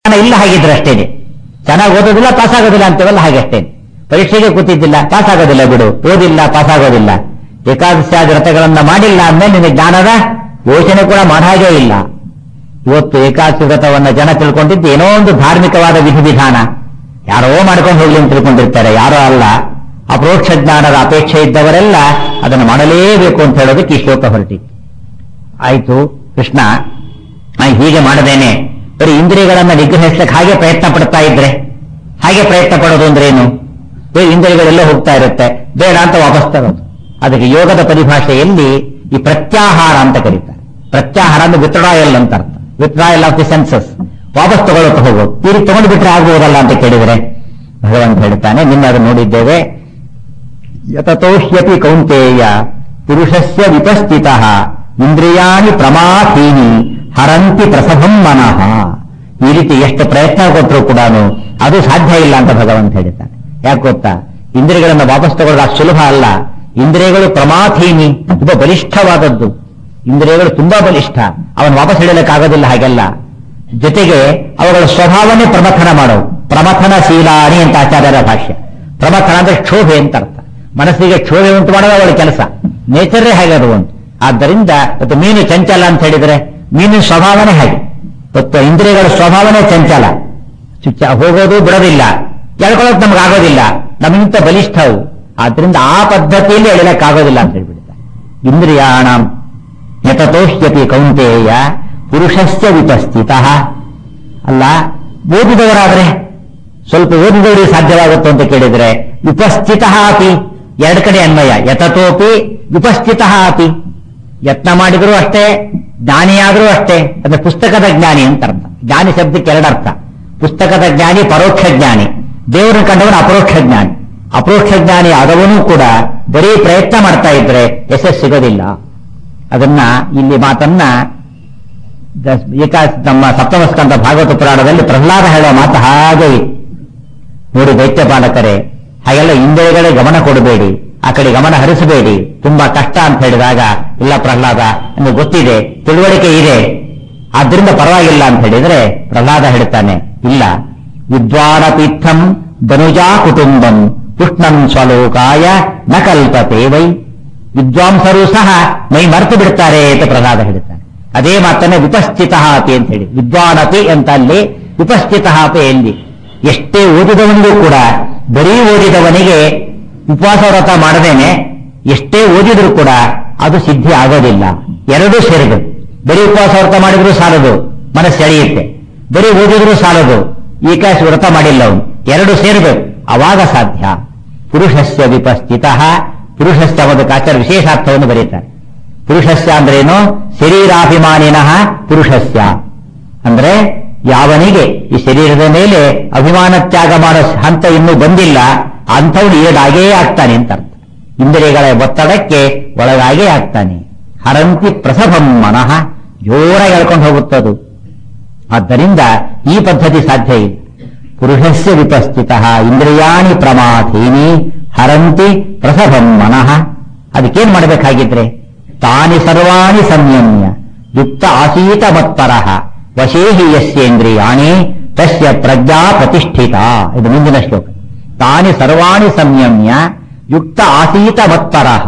ಜ್ಞಾನ ಇಲ್ಲ ಹಾಗಿದ್ರೆ ಅಷ್ಟೇನೆ ಚೆನ್ನಾಗಿ ಓದೋದಿಲ್ಲ ಪಾಸ್ ಆಗೋದಿಲ್ಲ ಅಂತೇವಲ್ಲ ಹಾಗೆ ಅಷ್ಟೇನೆ ಪರೀಕ್ಷೆಗೆ ಕೂತಿದ್ದಿಲ್ಲ ಪಾಸ್ ಆಗೋದಿಲ್ಲ ಬಿಡು ಓದಿಲ್ಲ ಪಾಸ್ ಆಗೋದಿಲ್ಲ ಏಕಾದಶಾದಿ ವ್ರತಗಳನ್ನ ಮಾಡಿಲ್ಲ ಅಂದ್ಮೇಲೆ ನಿನಗೆ ಜ್ಞಾನದ ಯೋಚನೆ ಕೂಡ ಮಾಡಾಗೇ ಇಲ್ಲ ಇವತ್ತು ಏಕಾದಶಿ ವ್ರತವನ್ನ ಜನ ತಿಳ್ಕೊಂಡಿದ್ದು ಏನೋ ಒಂದು ಧಾರ್ಮಿಕವಾದ ವಿಧಿವಿಧಾನ ಯಾರೋ ಮಾಡ್ಕೊಂಡು ಹೋಗ್ಲಿ ಅಂತ ತಿಳ್ಕೊಂಡಿರ್ತಾರೆ ಯಾರೋ ಅಲ್ಲ ಅಪರೋಕ್ಷ ಜ್ಞಾನದ ಅಪೇಕ್ಷೆ ಇದ್ದವರೆಲ್ಲ ಅದನ್ನು ಮಾಡಲೇಬೇಕು ಅಂತ ಹೇಳೋದಕ್ಕೆ ಈ ಶ್ಲೋಕ ಹೊರಟಿತ್ತು ಆಯ್ತು ಕೃಷ್ಣ ನಾನು ಹೀಗೆ ಮಾಡದೇನೆ ಬರೀ ಇಂದ್ರಿಯಗಳನ್ನ ನಿಗ್ರಹಿಸ್ಲಿಕ್ಕೆ ಹಾಗೆ ಪ್ರಯತ್ನ ಪಡ್ತಾ ಇದ್ರೆ ಹಾಗೆ ಪ್ರಯತ್ನ ಪಡೋದು ಅಂದ್ರೆ ಏನು ಬೇರೆ ಇಂದ್ರಿಯಗಳೆಲ್ಲ ಹೋಗ್ತಾ ಇರುತ್ತೆ ಬೇಡ ಅಂತ ವಾಪಸ್ ತರೋದು ಅದಕ್ಕೆ ಯೋಗದ ಪರಿಭಾಷೆಯಲ್ಲಿ ಈ ಪ್ರತ್ಯಾಹಾರ ಅಂತ ಕರೀತಾರೆ ಪ್ರತ್ಯಾಹಾರ ಅಂದ್ರೆ ವಿತ್ಡ್ರಾಯಲ್ ಅಂತ ಅರ್ಥ ವಿತ್ಡ್ರಾಯಲ್ ಆಫ್ ದಿ ಸೆನ್ಸಸ್ ವಾಪಸ್ ತಗೊಳ್ತಾ ಹೋಗೋದು ಈ ರೀತಿ ತಗೊಂಡು ಬಿಟ್ರೆ ಆಗ್ಬೋದಲ್ಲ ಅಂತ ಕೇಳಿದರೆ ಭಗವಂತ ಹೇಳ್ತಾನೆ ನಿನ್ನೆ ಅದು ನೋಡಿದ್ದೇವೆ ಯತತೋಹ್ಯಪಿ ಕೌಂತೇಯ ಪುರುಷಸ್ಯ ವಿಪಸ್ಥಿತ ಇಂದ್ರಿಯಾಣಿ ಪ್ರಮಾಥೀನಿ ಹರಂತಿ ಪ್ರಸಭಂ ಮನಃ ಈ ರೀತಿ ಎಷ್ಟು ಪ್ರಯತ್ನ ಕೊಟ್ಟರು ಕೂಡ ಅದು ಸಾಧ್ಯ ಇಲ್ಲ ಅಂತ ಭಗವಂತ ಹೇಳ್ತಾನೆ ಯಾಕೆ ಗೊತ್ತಾ ಇಂದ್ರಿಯಗಳನ್ನು ವಾಪಸ್ ತಗೊಳ್ಳೋದು ಅಷ್ಟು ಸುಲಭ ಅಲ್ಲ ಇಂದ್ರಿಯಗಳು ಪ್ರಮಾಥೀನಿ ತುಂಬಾ ಬಲಿಷ್ಠವಾದದ್ದು ಇಂದ್ರಿಯಗಳು ತುಂಬಾ ಬಲಿಷ್ಠ ಅವನು ವಾಪಸ್ ಹಿಡಿಯಲಿಕ್ಕಾಗೋದಿಲ್ಲ ಹಾಗೆಲ್ಲ ಜೊತೆಗೆ ಅವುಗಳ ಸ್ವಭಾವನೇ ಪ್ರಮಥನ ಮಾಡೋವು ಪ್ರಮಥನ ಶೀಲಾನಿ ಅಂತ ಆಚಾರ್ಯರ ಭಾಷ್ಯ ಪ್ರಮಥನ ಅಂದ್ರೆ ಕ್ಷೋಭೆ ಅಂತ ಅರ್ಥ ಮನಸ್ಸಿಗೆ ಕ್ಷೋಭೆ ಉಂಟು ಮಾಡೋದು ಅವಳ ಕೆಲಸ ನೇಚರೇ ಹಾಗೆ ಅದು ಉಂಟು ಆದ್ದರಿಂದ ಇವತ್ತು ಮೀನು ಚಂಚಲ ಅಂತ ಹೇಳಿದ್ರೆ ಮೀನಿನ ಸ್ವಭಾವನೇ ಹಾಗೆ ಇವತ್ತು ಇಂದ್ರಿಯಗಳ ಸ್ವಭಾವನೇ ಚಂಚಲ ಚುಚ್ಚ ಹೋಗೋದು ಬಿಡೋದಿಲ್ಲ ಎಳ್ಕೊಳ್ಳೋಕೆ ನಮ್ಗೆ ಆಗೋದಿಲ್ಲ ನಮಗಿಂತ ಬಲಿಷ್ಠವು ಆದ್ರಿಂದ ಆ ಪದ್ಧತಿಯಲ್ಲಿ ಎಳಿಲಕ್ಕಾಗೋದಿಲ್ಲ ಅಂತ ಹೇಳ್ಬಿಡ್ತಾರೆ ಇಂದ್ರಿಯಾಣ ಯತತೋಷ್ಯಪಿ ಕೌಂತೇಯ ಪುರುಷಸ್ಯ ವಿಪಸ್ಥಿತ ಅಲ್ಲ ಓದಿದವರಾದ್ರೆ ಸ್ವಲ್ಪ ಓದಿದವರಿಗೆ ಸಾಧ್ಯವಾಗುತ್ತೆ ಅಂತ ಕೇಳಿದ್ರೆ ವಿಪಸ್ಥಿತ ಅಪಿ ಎರಡು ಕಡೆ ಅನ್ವಯ ಯತತೋಪಿ ವಿಪಸ್ಥಿತ ಅಪಿ ಯತ್ನ ಮಾಡಿದ್ರು ಅಷ್ಟೇ ಜ್ಞಾನಿಯಾದ್ರೂ ಅಷ್ಟೇ ಅಂದ್ರೆ ಪುಸ್ತಕದ ಜ್ಞಾನಿ ಅಂತ ಅರ್ಥ ಜ್ಞಾನಿ ಶಬ್ದಕ್ಕೆ ಎರಡರ್ಥ ಪುಸ್ತಕದ ಜ್ಞಾನಿ ಪರೋಕ್ಷ ಜ್ಞಾನಿ ದೇವರನ್ನು ಕಂಡವನು ಅಪರೋಕ್ಷ ಜ್ಞಾನಿ ಅಪರೋಕ್ಷ ಜ್ಞಾನಿ ಆದವನು ಕೂಡ ಬರೀ ಪ್ರಯತ್ನ ಮಾಡ್ತಾ ಇದ್ರೆ ಯಶಸ್ಸು ಸಿಗೋದಿಲ್ಲ ಅದನ್ನ ಇಲ್ಲಿ ಮಾತನ್ನ ದ- ಏಕಾ ನಮ್ಮ ಸಪ್ತಮಸ್ಕಂದ ಭಾಗವತ ಪುರಾಣದಲ್ಲಿ ಪ್ರಹ್ಲಾದ ಹೇಳುವ ಮಾತು ಹಾಗೆ ಇದೆ. ನೋಡಿ ದೈತ್ಯ ಪಾಲಕರೇ ಹಾಗೆಲ್ಲ ಇಂದ್ರಿಯಗಳೇ ಗಮನ ಕೊಡಬೇಡಿ ಆ ಕಡೆ ಗಮನ ಹರಿಸಬೇಡಿ ತುಂಬಾ ಕಷ್ಟ ಅಂತ ಹೇಳಿದಾಗ ಇಲ್ಲ ಪ್ರಹ್ಲಾದ ನಿಮಗೆ ಗೊತ್ತಿದೆ ತಿಳುವಳಿಕೆ ಇದೆ ಆದ್ರಿಂದ ಪರವಾಗಿಲ್ಲ ಅಂತ ಹೇಳಿದ್ರೆ ಪ್ರಹ್ಲಾದ ಹೇಳ್ತಾನೆ ಇಲ್ಲ ವಿದ್ವಾನ ತೀರ್ಥಂ ಧನುಜಾ ಕುಟುಂಬಂ ಕೃಷ್ಣಂ ಸ್ವಲೋಕಾಯ ನ ಕಲ್ಪತೆ ವೈ ವಿದ್ವಾಂಸರು ಸಹ ಮೈ ಮರೆತು ಬಿಡ್ತಾರೆ ಅಂತ ಪ್ರಹ್ಲಾದ ಹೇಳ್ತಾನೆ ಅದೇ ಮಾತನ್ನ ವಿಪಸ್ಥಿತ ಅಪಿ ಅಂತ ಹೇಳಿ ವಿದ್ವಾನಪಿ ಅಂತ ಅಲ್ಲಿ ವಿಪಸ್ಥಿತ ಅಪಿ ಎಲ್ಲಿ ಎಷ್ಟೇ ಓದಿದವನಿಗೂ ಕೂಡ ಬರೀ ಓದಿದವನಿಗೆ ಉಪವಾಸ ವ್ರತ ಮಾಡದೇನೆ ಎಷ್ಟೇ ಓದಿದ್ರು ಕೂಡ ಅದು ಸಿದ್ಧಿ ಆಗೋದಿಲ್ಲ ಎರಡೂ ಸೇರಬೇಕು ಬರೀ ಉಪವಾಸ ವ್ರತ ಮಾಡಿದ್ರು ಸಾಲದು ಮನಸ್ಸು ಎಳೆಯುತ್ತೆ ಬರೀ ಓದಿದ್ರು ಸಾಲದು ಏಕಾಶ ವ್ರತ ಮಾಡಿಲ್ಲ ಅವನು ಎರಡು ಸೇರಬೇಕು ಅವಾಗ ಸಾಧ್ಯ ಪುರುಷಸ್ಯ ವಿಪಸ್ಥಿತ ಪುರುಷಸ್ಯ ಅದಕ್ಕೆ ಆಚಾರ ವಿಶೇಷಾರ್ಥವನ್ನು ಬರೀತಾರೆ ಪುರುಷಸ್ಯ ಅಂದ್ರೇನು ಶರೀರಾಭಿಮಾನಿನಃ ಪುರುಷಸ್ಯ ಅಂದ್ರೆ ಯಾವನಿಗೆ ಈ ಶರೀರದ ಮೇಲೆ ಅಭಿಮಾನ ತ್ಯಾಗ ಮಾಡೋ ಹಂತ ಇನ್ನೂ ಬಂದಿಲ್ಲ ಅಂಥವನು ಈಡಾಗೇ ಆಗ್ತಾನೆ ಅಂತ ಅರ್ಥ ಇಂದ್ರಿಯಗಳ ಒತ್ತಡಕ್ಕೆ ಒಳಗಾಗೇ ಆಗ್ತಾನೆ ಹರಂತಿ ಪ್ರಸಭಂ ಮನಃ ಜೋರಾಗಿ ಎಳ್ಕೊಂಡು ಹೋಗುತ್ತದು ಆದ್ದರಿಂದ ಈ ಪದ್ಧತಿ ಸಾಧ್ಯ ಇಲ್ಲ ಪುರುಷಸ್ಯ ವಿಪಸ್ಥಿತ ಇಂದ್ರಿಯಾಣಿ ಪ್ರಮಾಥೀನಿ ಹರಂತಿ ಪ್ರಸಭಂ ಮನಃ ಅದಕ್ಕೇನ್ ಮಾಡಬೇಕಾಗಿದ್ರೆ ತಾನಿ ಸರ್ವಾಣಿ ಸಂಯಮ್ಯ ಯುಕ್ತ ಆಸೀತ ಮತ್ಪರಃ ವಶೇಹಿ ಯಸ್ಯೇಂದ್ರಿಯಾಣಿ ತಸ್ಯ ಪ್ರಜ್ಞಾ ಪ್ರತಿಷ್ಠಿತ ಇದು ಮುಂದಿನ ಶ್ಲೋಕ ತಾನಿ ಸರ್ವಾಣಿ ಸಂಯಮ್ಯ ಯುಕ್ತ ಆಸೀತ ಮತ್ಪರಃ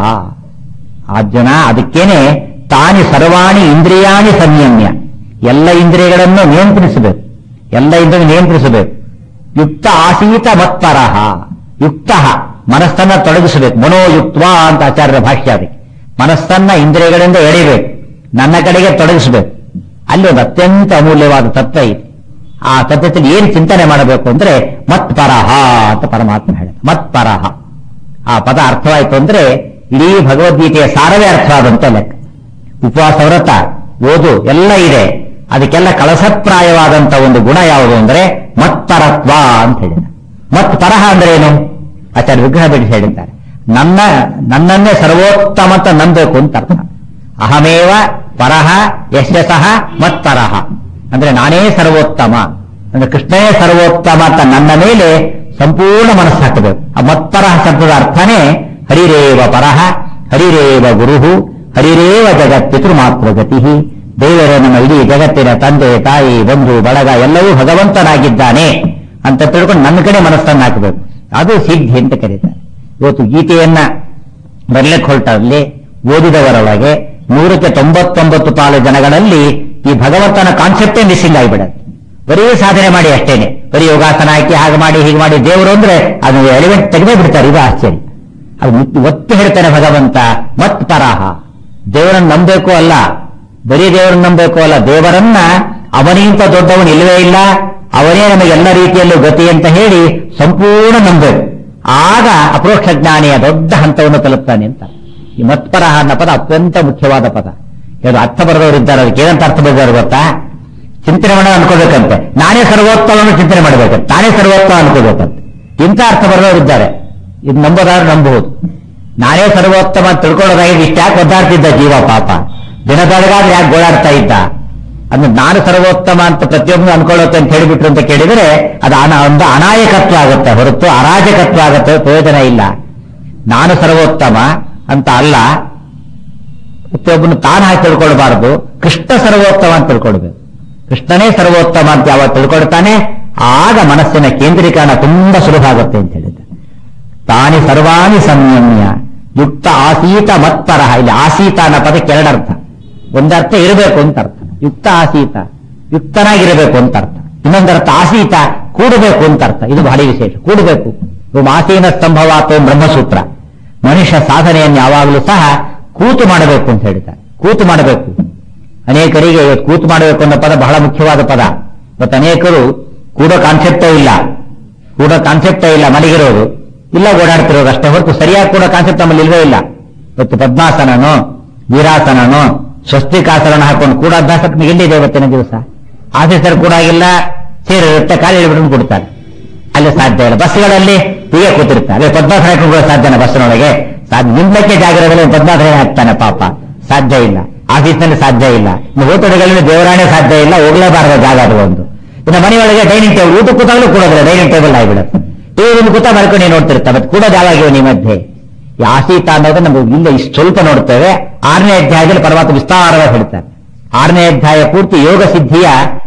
ಅರ್ಜುನ ಅದಕ್ಕೇನೆ ತಾನಿ ಸರ್ವಾಣಿ ಇಂದ್ರಿಯಾಣಿ ಸಂಯಮ್ಯ ಎಲ್ಲ ಇಂದ್ರಿಯಗಳನ್ನು ನಿಯಂತ್ರಿಸಬೇಕು ಎಲ್ಲ ಇಂದ್ರಿಯ ನಿಯಂತ್ರಿಸಬೇಕು ಯುಕ್ತ ಆಸೀತ ಮತ್ಪರಃ ಯುಕ್ತ ಮನಸ್ಸನ್ನ ತೊಡಗಿಸಬೇಕು ಮನೋಯುಕ್ತ ಅಂತ ಆಚಾರ್ಯರ ಭಾಷ್ಯ ಅದಕ್ಕೆ ಮನಸ್ಸನ್ನ ಇಂದ್ರಿಯಗಳಿಂದ ಎಳಿಬೇಕು ನನ್ನ ಕಡೆಗೆ ತೊಡಗಿಸಬೇಕು ಅಲ್ಲಿ ಒಂದು ಅತ್ಯಂತ ಅಮೂಲ್ಯವಾದ ತತ್ವ ಇದೆ ಆ ತತ್ವದಲ್ಲಿ ಏನು ಚಿಂತನೆ ಮಾಡಬೇಕು ಅಂದ್ರೆ ಮತ್ಪರಹ ಅಂತ ಪರಮಾತ್ಮ ಹೇಳ ಮತ್ಪರಹ ಆ ಪದ ಅರ್ಥವಾಯಿತು ಅಂದ್ರೆ ಇಡೀ ಭಗವದ್ಗೀತೆಯ ಸಾರವೇ ಅರ್ಥವಾದಂತ ಲೆಕ್ಕ ಉಪವಾಸ ವ್ರತ ಓದು ಎಲ್ಲ ಇದೆ ಅದಕ್ಕೆಲ್ಲ ಕಳಸಪ್ರಾಯವಾದಂತ ಒಂದು ಗುಣ ಯಾವುದು ಅಂದ್ರೆ ಮತ್ಪರತ್ವ ಅಂತ ಹೇಳಿದ ಮತ್ಪರಹ ಅಂದ್ರೆ ಏನು ಆಚಾರ್ಯ ವಿಗ್ರಹ ಬಿಡಿಸಿ ಹೇಳಿದ್ದಾರೆ ನನ್ನ ನನ್ನನ್ನೇ ಸರ್ವೋತ್ತಮ ಅಂತ ನಂಬೇಕು ಅಂತ ಅರ್ಥ ಅಹಮೇವ ಪರಹ ಯಶಸಃ ಮತ್ಪರಹ ಅಂದ್ರೆ ನಾನೇ ಸರ್ವೋತ್ತಮ ಅಂದ್ರೆ ಕೃಷ್ಣನೇ ಸರ್ವೋತ್ತಮ ಅಂತ ನನ್ನ ಮೇಲೆ ಸಂಪೂರ್ಣ ಮನಸ್ಸು ಹಾಕಬೇಕು ಆ ಮತ್ಪರಹ ಶಬ್ದದ ಅರ್ಥನೇ ಹರಿರೇವ ಪರಹ ಹರಿರೇವ ಗುರುಹು ಹರಿರೇವ ಜಗತ್ ಪಿತೃಮಾತ್ರ ಗತಿ ದೇವರು ನಮ್ಮ ಇಡೀ ಜಗತ್ತಿನ ತಂದೆ ತಾಯಿ ಬಂಧು ಬಳಗ ಎಲ್ಲವೂ ಭಗವಂತನಾಗಿದ್ದಾನೆ ಅಂತ ತಿಳ್ಕೊಂಡು ನನ್ನ ಕಡೆ ಮನಸ್ಸನ್ನು ಹಾಕಬೇಕು ಅದು ಸಿದ್ಧಿ ಅಂತ ಕರೀತಾರೆ ಇವತ್ತು ಗೀತೆಯನ್ನ ಬರ್ಲಿಕ್ಕೆ ಹೊರಟಲ್ಲಿ ಓದಿದವರೊಳಗೆ ನೂರಕ್ಕೆ ತೊಂಬತ್ತೊಂಬತ್ತು ಪಾಲು ಜನಗಳಲ್ಲಿ ಈ ಭಗವಂತನ ಕಾನ್ಸೆಪ್ಟೇ ಮಿಸ್ಸಿಂಗ್ ಆಗಿಬಿಡತ್ತೆ ಬರೀ ಸಾಧನೆ ಮಾಡಿ ಅಷ್ಟೇನೆ ಬರೀ ಯೋಗಾಸನ ಹಾಕಿ ಹಾಗೆ ಮಾಡಿ ಹೀಗೆ ಮಾಡಿ ದೇವರು ಅಂದ್ರೆ ಅದು ಎಲಿಮೆಂಟ್ ತೆಗೆದೇ ಬಿಡ್ತಾರೆ ಇದು ಆಶ್ಚರ್ಯ ಅದು ಮುತ್ತು- ಒತ್ತಿ ಹೇಳ್ತಾನೆ ಭಗವಂತ ಮತ್ ಪರಾಹ ದೇವರನ್ನ ನಂಬಬೇಕು ಅಲ್ಲ ಬರೀ ದೇವರನ್ನ ನಂಬಬೇಕು ಅಲ್ಲ ದೇವರನ್ನ ಅವನಿಗಿಂತ ದೊಡ್ಡವನು ಇಲ್ಲವೇ ಇಲ್ಲ ಅವನೇ ನಮಗೆ ಎಲ್ಲ ರೀತಿಯಲ್ಲೂ ಗತಿ ಅಂತ ಹೇಳಿ ಸಂಪೂರ್ಣ ನಂಬಬೇಕು ಆಗ ಅಪರೋಕ್ಷ ಜ್ಞಾನಿಯ ದೊಡ್ಡ ಹಂತವನ್ನು ತಲುಪ್ತಾನೆ ಅಂತ ಈ ಮತ್ಪರಹ ಅನ್ನೋ ಪದ ಅತ್ಯಂತ ಮುಖ್ಯವಾದ ಪದ ಇದು ಅರ್ಥ ಬರೆದವರು ಇದ್ದಾರೆ ಅದಕ್ಕೆ ಏನಂತ ಅರ್ಥ ಬರೆದವರು ಗೊತ್ತಾ ಚಿಂತನೆ ಮಾಡೋದು ಅನ್ಕೋಬೇಕಂತೆ ನಾನೇ ಸರ್ವೋತ್ತಮವನ್ನು ಚಿಂತನೆ ಮಾಡಬೇಕಂತೆ ತಾನೇ ಸರ್ವೋತ್ತಮ ಅನ್ಕೋಬೇಕಂತೆ ಇಂಥ ಅರ್ಥ ಬರೆದವರು ಇದ್ದಾರೆ ಇದು ನಂಬೋದಾದ್ರೆ ನಂಬಬಹುದು ನಾನೇ ಸರ್ವೋತ್ತಮ ಅಂತ ತಿಳ್ಕೊಳ್ಳೋದಾಗಿ ಇಷ್ಟ ಯಾಕೆ ಒದ್ದಾಡ್ತಿದ್ದ ಜೀವ ಪಾಪ ದಿನದೊಳಗಾದ್ರೆ ಯಾಕೆ ಗೋಳಾಡ್ತಾ ಇದ್ದ ಅಂದ್ರೆ ನಾನು ಸರ್ವೋತ್ತಮ ಅಂತ ಪ್ರತಿಯೊಬ್ಬರು ಅನ್ಕೊಳ್ಳುತ್ತೆ ಅಂತ ಹೇಳಿಬಿಟ್ರು ಅಂತ ಕೇಳಿದರೆ ಅದು ಅನ ಒಂದು ಅನಾಯಕತ್ವ ಆಗುತ್ತೆ ಹೊರತು ಅರಾಜಕತ್ವ ಆಗುತ್ತೆ ಪ್ರಯೋಜನ ಇಲ್ಲ ನಾನು ಸರ್ವೋತ್ತಮ ಅಂತ ಅಲ್ಲ ಪ್ರತಿಯೊಬ್ಬನು ತಾನು ಹಾಕಿ ತಿಳ್ಕೊಳ್ಬಾರದು ಕೃಷ್ಣ ಸರ್ವೋತ್ತಮ ಅಂತ ತಿಳ್ಕೊಳ್ಬೇಕು ಕೃಷ್ಣನೇ ಸರ್ವೋತ್ತಮ ಅಂತ ಯಾವಾಗ ತಿಳ್ಕೊಳ್ತಾನೆ ಆಗ ಮನಸ್ಸಿನ ಕೇಂದ್ರೀಕರಣ ತುಂಬಾ ಸುಲಭ ಆಗುತ್ತೆ ಅಂತ ಹೇಳಿದ್ದೆ ತಾನಿ ಸರ್ವಾಣಿ ಸಂಯಮ್ಯ ಯುಕ್ತ ಆಸೀತ ಮತ್ಪರಹ ಇಲ್ಲಿ ಆಸೀತ ಅನ್ನೋ ಪದಕ್ಕೆ ಎರಡರ್ಥ ಒಂದರ್ಥ ಇರಬೇಕು ಅಂತ ಅರ್ಥ ಯುಕ್ತ ಆಸೀತ ಯುಕ್ತನಾಗಿರಬೇಕು ಅಂತ ಅರ್ಥ ಇನ್ನೊಂದರ್ಥ ಆಸೀತ ಕೂಡಬೇಕು ಅಂತ ಅರ್ಥ ಇದು ಬಹಳ ವಿಶೇಷ ಕೂಡಬೇಕು ಇದು ಆಸೀನ ಸ್ತಂಭವಾತು ಬ್ರಹ್ಮಸೂತ್ರ ಮನುಷ್ಯ ಸಾಧನೆಯನ್ನು ಯಾವಾಗಲೂ ಸಹ ಕೂತು ಮಾಡಬೇಕು ಅಂತ ಹೇಳ್ತಾರೆ ಕೂತು ಮಾಡಬೇಕು ಅನೇಕರಿಗೆ ಇವತ್ತು ಕೂತು ಮಾಡಬೇಕು ಅನ್ನೋ ಪದ ಬಹಳ ಮುಖ್ಯವಾದ ಪದ ಇವತ್ತು ಅನೇಕರು ಕೂಡೋ ಕಾನ್ಸೆಪ್ಟೇ ಇಲ್ಲ ಕೂಡೋ ಕಾನ್ಸೆಪ್ಟೇ ಇಲ್ಲ ಮಲಗಿರೋದು ಇಲ್ಲ ಓಡಾಡ್ತಿರೋದು ಅಷ್ಟೇ ಹೊರತು ಸರಿಯಾಗಿ ಕೂಡ ಕಾನ್ಸೆಪ್ಟ್ ನಮ್ಮಲ್ಲಿ ಇಲ್ವೇ ಇಲ್ಲ ಇವತ್ತು ಪದ್ಮಾಸನನೋ ವೀರಾಸನನೋ ಸ್ವಸ್ತಿಕಾಸನ ಹಾಕೊಂಡು ಕೂಡ ಅಭ್ಯಾಸಕ್ಕೆ ಎಲ್ಲಿದೆ ಇವತ್ತಿನ ದಿವಸ ಆಫೀಸರ್ ಕೂಡ ಆಗಿಲ್ಲ ಸೇರಿರುತ್ತೆ ಕಾಲಿ ಹಿಡಿಬಿಟ್ಟು ಕೊಡ್ತಾರೆ ಅಲ್ಲಿ ಸಾಧ್ಯ ಇಲ್ಲ ಬಸ್ಗಳಲ್ಲಿ ಹೀಗೆ ಕೂತಿರ್ತಾರೆ ಅಲ್ಲಿ ಪದ್ಮಾಸನ ಹಾಕೊಂಡು ಸಾಧ್ಯನ ಬಸ್ಸಿನೊಳಗೆ ಸಾಧ್ಯ ನಿಂಬಕ್ಕೆ ಜಾಗರದಲ್ಲಿ ಪದ್ಮಾಸನ ಹಾಕ್ತಾನೆ ಪಾಪ ಸಾಧ್ಯ ಇಲ್ಲ ಆಫೀಸ್ನಲ್ಲಿ ಸಾಧ್ಯ ಇಲ್ಲ ಇನ್ನು ಹೋಟೆಲ್ಗಳಲ್ಲಿ ದೇವರಾಣೆ ಸಾಧ್ಯ ಇಲ್ಲ ಹೋಗ್ಲೇಬಾರದ ಜಾಗ ಅದು ಒಂದು ಇನ್ನು ಮನೆಯೊಳಗೆ ಡೈನಿಂಗ್ ಟೇಬಲ್ ಊಟ ಕೂತಾಗಲೂ ಕೂಡೋದಿಲ್ಲ ಡೈನಿಂಗ್ ಟೇಬಲ್ ಆಗಿಬಿಡುತ್ತೆ ಟಿವಿ ಕೂತ ಮಾಡ್ಕೊಂಡು ನೋಡ್ತಿರ್ತಾರೆ ಮತ್ತೆ ಕೂಡೋದು ಯಾವಾಗಿವೆ ನಿಮ್ಮ ಮಧ್ಯೆ ಈ ಆಸೀತ ಅನ್ನೋದು ನಮಗೆ ಇಲ್ಲ ಇಷ್ಟು ಸ್ವಲ್ಪ ನೋಡ್ತೇವೆ ಆರನೇ ಅಧ್ಯಾಯದಲ್ಲಿ ಪರಮಾತ್ಮ ವಿಸ್ತಾರವಾಗಿ ಹೇಳ್ತಾರೆ ಆರನೇ ಅಧ್ಯಾಯ ಪೂರ್ತಿ ಯೋಗ ಸಿದ್ಧಿಯ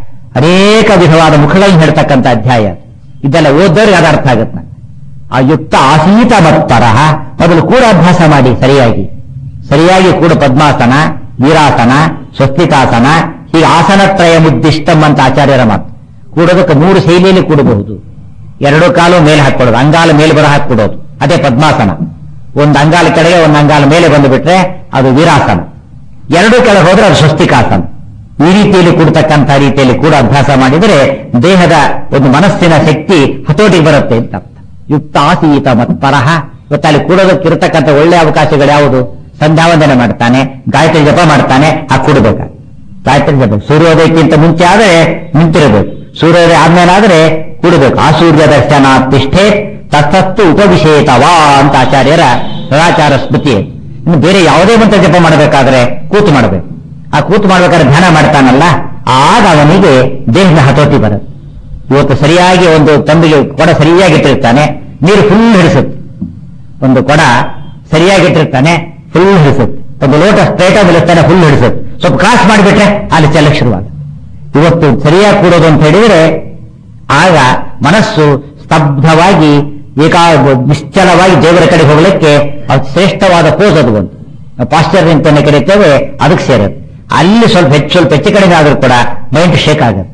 ಅನೇಕ ವಿಧವಾದ ಮುಖಗಳನ್ನು ಹೇಳ್ತಕ್ಕಂಥ ಅಧ್ಯಾಯ ಇದೆಲ್ಲ ಓದೋರಿಗೆ ಅದು ಅರ್ಥ ಆಗುತ್ತೆ ಆ ಯುಕ್ತ ಆಸೀತ ಮತ್ತರಹ ಮೊದಲು ಕೂಡ ಅಭ್ಯಾಸ ಮಾಡಿ ಸರಿಯಾಗಿ ಸರಿಯಾಗಿ ಕೂಡ ಪದ್ಮಾಸನ ವೀರಾಸನ ಸ್ವಸ್ತಿಕಾಸನ ಹೀಗೆ ಆಸನತ್ರಯ ಮುದ್ದಿಷ್ಟಂ ಅಂತ ಆಚಾರ್ಯರ ಮಾತು ಕೂಡೋದಕ್ಕೆ ಮೂರು ಶೈಲಿಯಲ್ಲಿ ಕೂಡಬಹುದು ಎರಡು ಕಾಲು ಮೇಲೆ ಹಾಕೊಳ್ಳೋದು ಅಂಗಾಲ ಮೇಲೆ ಬರ ಹಾಕ್ಬಿಡೋದು ಅದೇ ಪದ್ಮಾಸನ ಒಂದು ಅಂಗಾಲ ಕೆಳಗೆ ಒಂದು ಅಂಗಾಲ ಮೇಲೆ ಬಂದು ಬಿಟ್ರೆ ಅದು ವೀರಾಸನ ಎರಡು ಕೆಳಗೆ ಹೋದ್ರೆ ಅದು ಸ್ವಸ್ತಿಕಾಸನ ಈ ರೀತಿಯಲ್ಲಿ ಕೂಡತಕ್ಕಂಥ ರೀತಿಯಲ್ಲಿ ಕೂಡ ಅಭ್ಯಾಸ ಮಾಡಿದರೆ ದೇಹದ ಒಂದು ಮನಸ್ಸಿನ ಶಕ್ತಿ ಹತೋಟಿಗೆ ಬರುತ್ತೆ ಅಂತ ಅರ್ಥ ಯುಕ್ತ ಆಸೀತ ಮತ್ಪರಹ ಇವತ್ತು ಅಲ್ಲಿ ಕೂಡೋದಕ್ಕಿರತಕ್ಕಂಥ ಒಳ್ಳೆ ಅವಕಾಶಗಳು ಯಾವುದು ಸಂಧ್ಯಾವಂದನೆ ಮಾಡ್ತಾನೆ ಗಾಯತ್ರಿ ಜಪ ಮಾಡ್ತಾನೆ ಆ ಕೂಡಬೇಕ ಗಾಯತ್ರಿ ಜಪ ಸೂರ್ಯೋದಯಕ್ಕಿಂತ ಮುಂಚೆ ಆದರೆ ನಿಂತಿರಬೇಕು ಸೂರ್ಯೋದಯ ಆದ್ಮೇಲೆ ಆದ್ರೆ ಕೂಡಬೇಕು ಆ ಸೂರ್ಯ ದರ್ಶನ ತಿಷ್ಠೆ ತತ್ತತ್ತು ಉಪವಿಷೇತವಾ ಅಂತ ಆಚಾರ್ಯರ ಸದಾಚಾರ ಸ್ಮೃತಿ ಇನ್ನು ಬೇರೆ ಯಾವುದೇ ಮಂತ್ರ ಜಪ ಮಾಡಬೇಕಾದ್ರೆ ಕೂತು ಮಾಡಬೇಕು ಆ ಕೂತು ಮಾಡ್ಬೇಕಾದ್ರೆ ಧ್ಯಾನ ಮಾಡ್ತಾನಲ್ಲ ಆಗ ಅವನಿಗೆ ದೇಹದ ಹತೋಟಿ ಬರುತ್ತೆ ಇವತ್ತು ಸರಿಯಾಗಿ ಒಂದು ತಂಬಿಗೆ ಕೊಡ ಸರಿಯಾಗಿ ಇಟ್ಟಿರ್ತಾನೆ ನೀರು ಫುಲ್ ಹಿಡಿಸುತ್ತೆ ಒಂದು ಕೊಡ ಸರಿಯಾಗಿ ಇಟ್ಟಿರ್ತಾನೆ ಫುಲ್ ಹಿಡಿಸುತ್ತೆ ಒಂದು ಲೋಟ ಸ್ಟ್ರೈಟ್ ಆಗಿ ಇಳಿಸ್ತಾನೆ ಫುಲ್ ಹಿಡಿಸುತ್ತೆ ಸ್ವಲ್ಪ ಕ್ರಾಸ್ ಮಾಡಿಬಿಟ್ರೆ ಅಲ್ಲಿ ಚೆಲ್ಲಕ್ಕೆ ಶುರುವಾಗ ಇವತ್ತು ಸರಿಯಾಗಿ ಕೂಡೋದು ಅಂತ ಹೇಳಿದ್ರೆ ಆಗ ಮನಸ್ಸು ಸ್ತಬ್ಧವಾಗಿ ಏಕಾ ನಿಶ್ಚಲವಾಗಿ ದೇವರ ಕಡೆ ಹೋಗ್ಲಿಕ್ಕೆ ಅದು ಶ್ರೇಷ್ಠವಾದ ಪೋಸ್ ಅದು ಒಂದು ಪಾಶ್ಚರ್ ಅಂತಾನೆ ಕರೀತೇವೆ ಅದಕ್ಕೆ ಸೇರುತ್ತೆ ಅಲ್ಲಿ ಸ್ವಲ್ಪ ಹೆಚ್ಚು ಸ್ವಲ್ಪ ಹೆಚ್ಚು ಕಡಿಮೆ ಆದ್ರೂ ಕೂಡ ಮೈಂಡ್ ಶೇಕ್ ಆಗುತ್ತೆ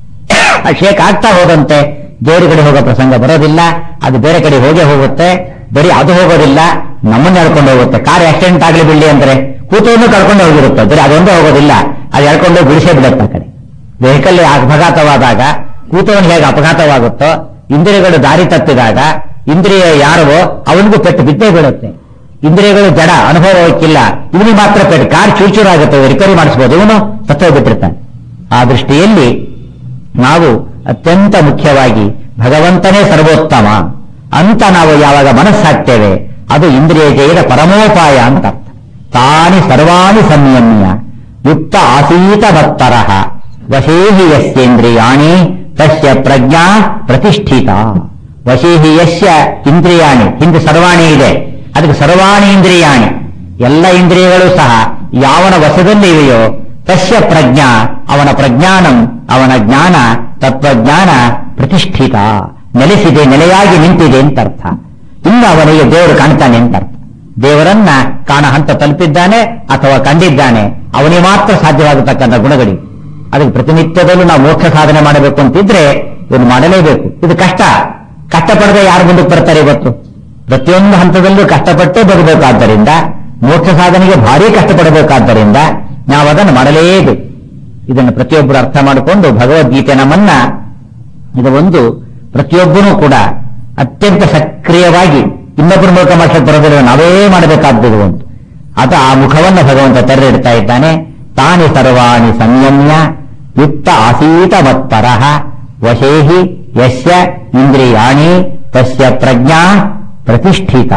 ಆ ಶೇಕ್ ಆಗ್ತಾ ಹೋದಂತೆ ದೇವರ ಕಡೆ ಹೋಗೋ ಪ್ರಸಂಗ ಬರೋದಿಲ್ಲ ಅದು ಬೇರೆ ಕಡೆ ಹೋಗೇ ಹೋಗುತ್ತೆ ಬರೀ ಅದು ಹೋಗೋದಿಲ್ಲ ನಮ್ಮನ್ನ ಎಳ್ಕೊಂಡು ಹೋಗುತ್ತೆ ಕಾರ್ ಆಕ್ಸಿಡೆಂಟ್ ಆಗ್ಲಿ ಬಿಡ್ಲಿ ಅಂದ್ರೆ ಕೂತವನ್ನು ಕಳ್ಕೊಂಡು ಹೋಗಿರುತ್ತೆ ಬರೀ ಅದೊಂದೇ ಹೋಗೋದಿಲ್ಲ ಅದು ಎಳ್ಕೊಂಡು ಬಿಡಿಸೇ ಬಿಡುತ್ತೆ ಆ ಕಡೆ ವೆಹಿಕಲ್ ಅಪಘಾತವಾದಾಗ ಕೂತವನು ಹೇಗೆ ಅಪಘಾತವಾಗುತ್ತೋ ಇಂದ್ರಿಯಗಳು ದಾರಿ ತಪ್ಪಿದಾಗ ಇಂದ್ರಿಯ ಯಾರವೋ ಅವನಿಗೂ ಪೆಟ್ಟು ಬಿದ್ದೇ ಬೀಳುತ್ತೆ ಇಂದ್ರಿಯಗಳು ಜಡ ಅನುಭವಕ್ಕಿಲ್ಲ ಇವನಿಗೆ ಮಾತ್ರ ಪೆಟ್ಟು ಕಾರ್ ಚೂಚೂರಾಗುತ್ತೆ ರಿಪೇರಿ ಮಾಡಿಸಬಹುದು ಇವನು ಸತ್ತೋಗ್ಬಿಟ್ಟಿರ್ತಾನೆ ಆ ದೃಷ್ಟಿಯಲ್ಲಿ ನಾವು ಅತ್ಯಂತ ಮುಖ್ಯವಾಗಿ ಭಗವಂತನೇ ಸರ್ವೋತ್ತಮ ಅಂತ ನಾವು ಯಾವಾಗ ಮನಸ್ಸಾಕ್ತೇವೆ ಅದು ಇಂದ್ರಿಯ ಜಯದ ಪರಮೋಪಾಯ ಅಂತ ಅರ್ಥ ತಾನಿ ಸರ್ವಾಣಿ ಸಂಯಮ್ಯ ಯುಕ್ತ ಆಸೀತ ಭಕ್ತರಃ ವಶೇಹಿ ಯಸ್ಯೇಂದ್ರಿಯಾಣಿ ತಸ್ಯ ಪ್ರಜ್ಞಾ ಪ್ರತಿಷ್ಠಿತ ವಶೇಹಿ ಯಸ್ಯ ಇಂದ್ರಿಯಾಣಿ ಹಿಂದೆ ಸರ್ವಾಣಿ ಇದೆ ಅದಕ್ಕೆ ಸರ್ವಾಣಿ ಇಂದ್ರಿಯಾಣಿ ಎಲ್ಲ ಇಂದ್ರಿಯಗಳು ಸಹ ಯಾವನ ವಶದಲ್ಲಿ ಇವೆಯೋ ತಸ್ಯ ಪ್ರಜ್ಞಾ ಅವನ ಪ್ರಜ್ಞಾನಂ ಅವನ ಜ್ಞಾನ ತತ್ವಜ್ಞಾನ ಪ್ರತಿಷ್ಠಿತ ನೆಲೆಸಿದೆ ನೆಲೆಯಾಗಿ ನಿಂತಿದೆ ಅಂತ ಅರ್ಥ ಇನ್ನು ಅವನಿಗೆ ದೇವರು ಕಾಣ್ತಾನೆ ಅಂತ ಅರ್ಥ ದೇವರನ್ನ ಕಾಣ ಹಂತ ತಲುಪಿದ್ದಾನೆ ಅಥವಾ ಕಂಡಿದ್ದಾನೆ ಅವನಿಗೆ ಮಾತ್ರ ಸಾಧ್ಯವಾಗತಕ್ಕಂಥ ಗುಣಗಳಿ ಅದಕ್ಕೆ ಪ್ರತಿನಿತ್ಯದಲ್ಲೂ ನಾವು ಮೋಕ್ಷ ಸಾಧನೆ ಮಾಡಬೇಕು ಅಂತಿದ್ರೆ ಇದನ್ನು ಮಾಡಲೇಬೇಕು ಇದು ಕಷ್ಟ ಕಷ್ಟಪಡದೆ ಯಾರು ಮುಂದಕ್ಕೆ ಬರ್ತಾರೆ ಇವತ್ತು ಪ್ರತಿಯೊಂದು ಹಂತದಲ್ಲೂ ಕಷ್ಟಪಟ್ಟೇ ಬರಬೇಕಾದ್ದರಿಂದ ಮೋಕ್ಷ ಸಾಧನೆಗೆ ಭಾರಿ ಕಷ್ಟಪಡಬೇಕಾದ್ದರಿಂದ ನಾವು ಅದನ್ನು ಮಾಡಲೇಬೇಕು ಇದನ್ನು ಪ್ರತಿಯೊಬ್ಬರು ಅರ್ಥ ಮಾಡಿಕೊಂಡು ಭಗವದ್ಗೀತೆ ನಮ್ಮನ್ನ ಇದು ಒಂದು ಪ್ರತಿಯೊಬ್ಬರೂ ಕೂಡ ಅತ್ಯಂತ ಸಕ್ರಿಯವಾಗಿ ಇನ್ನೊಬ್ಬರ ಮೂಲಕ ಮಾಡ್ಸಕ್ಕೆ ಬರೋದಿಲ್ಲ ನಾವೇ ಮಾಡಬೇಕಾದ್ದು ಒಂದು ಅದು ಆ ಮುಖವನ್ನು ಭಗವಂತ ತೆರೆದಿಡ್ತಾ ಇದ್ದಾನೆ ತಾನಿ ಸರ್ವಾಣಿ ಸಂಯಮ್ಯ ಯುಕ್ತ ಆಸೀತ ಮತ್ಪರಃ ವಶೇಹಿ ಯಸ್ಯ ಇಂದ್ರಿಯಾಣಿ ತಸ್ಯ ಪ್ರಜ್ಞಾ ಪ್ರತಿಷ್ಠಿತ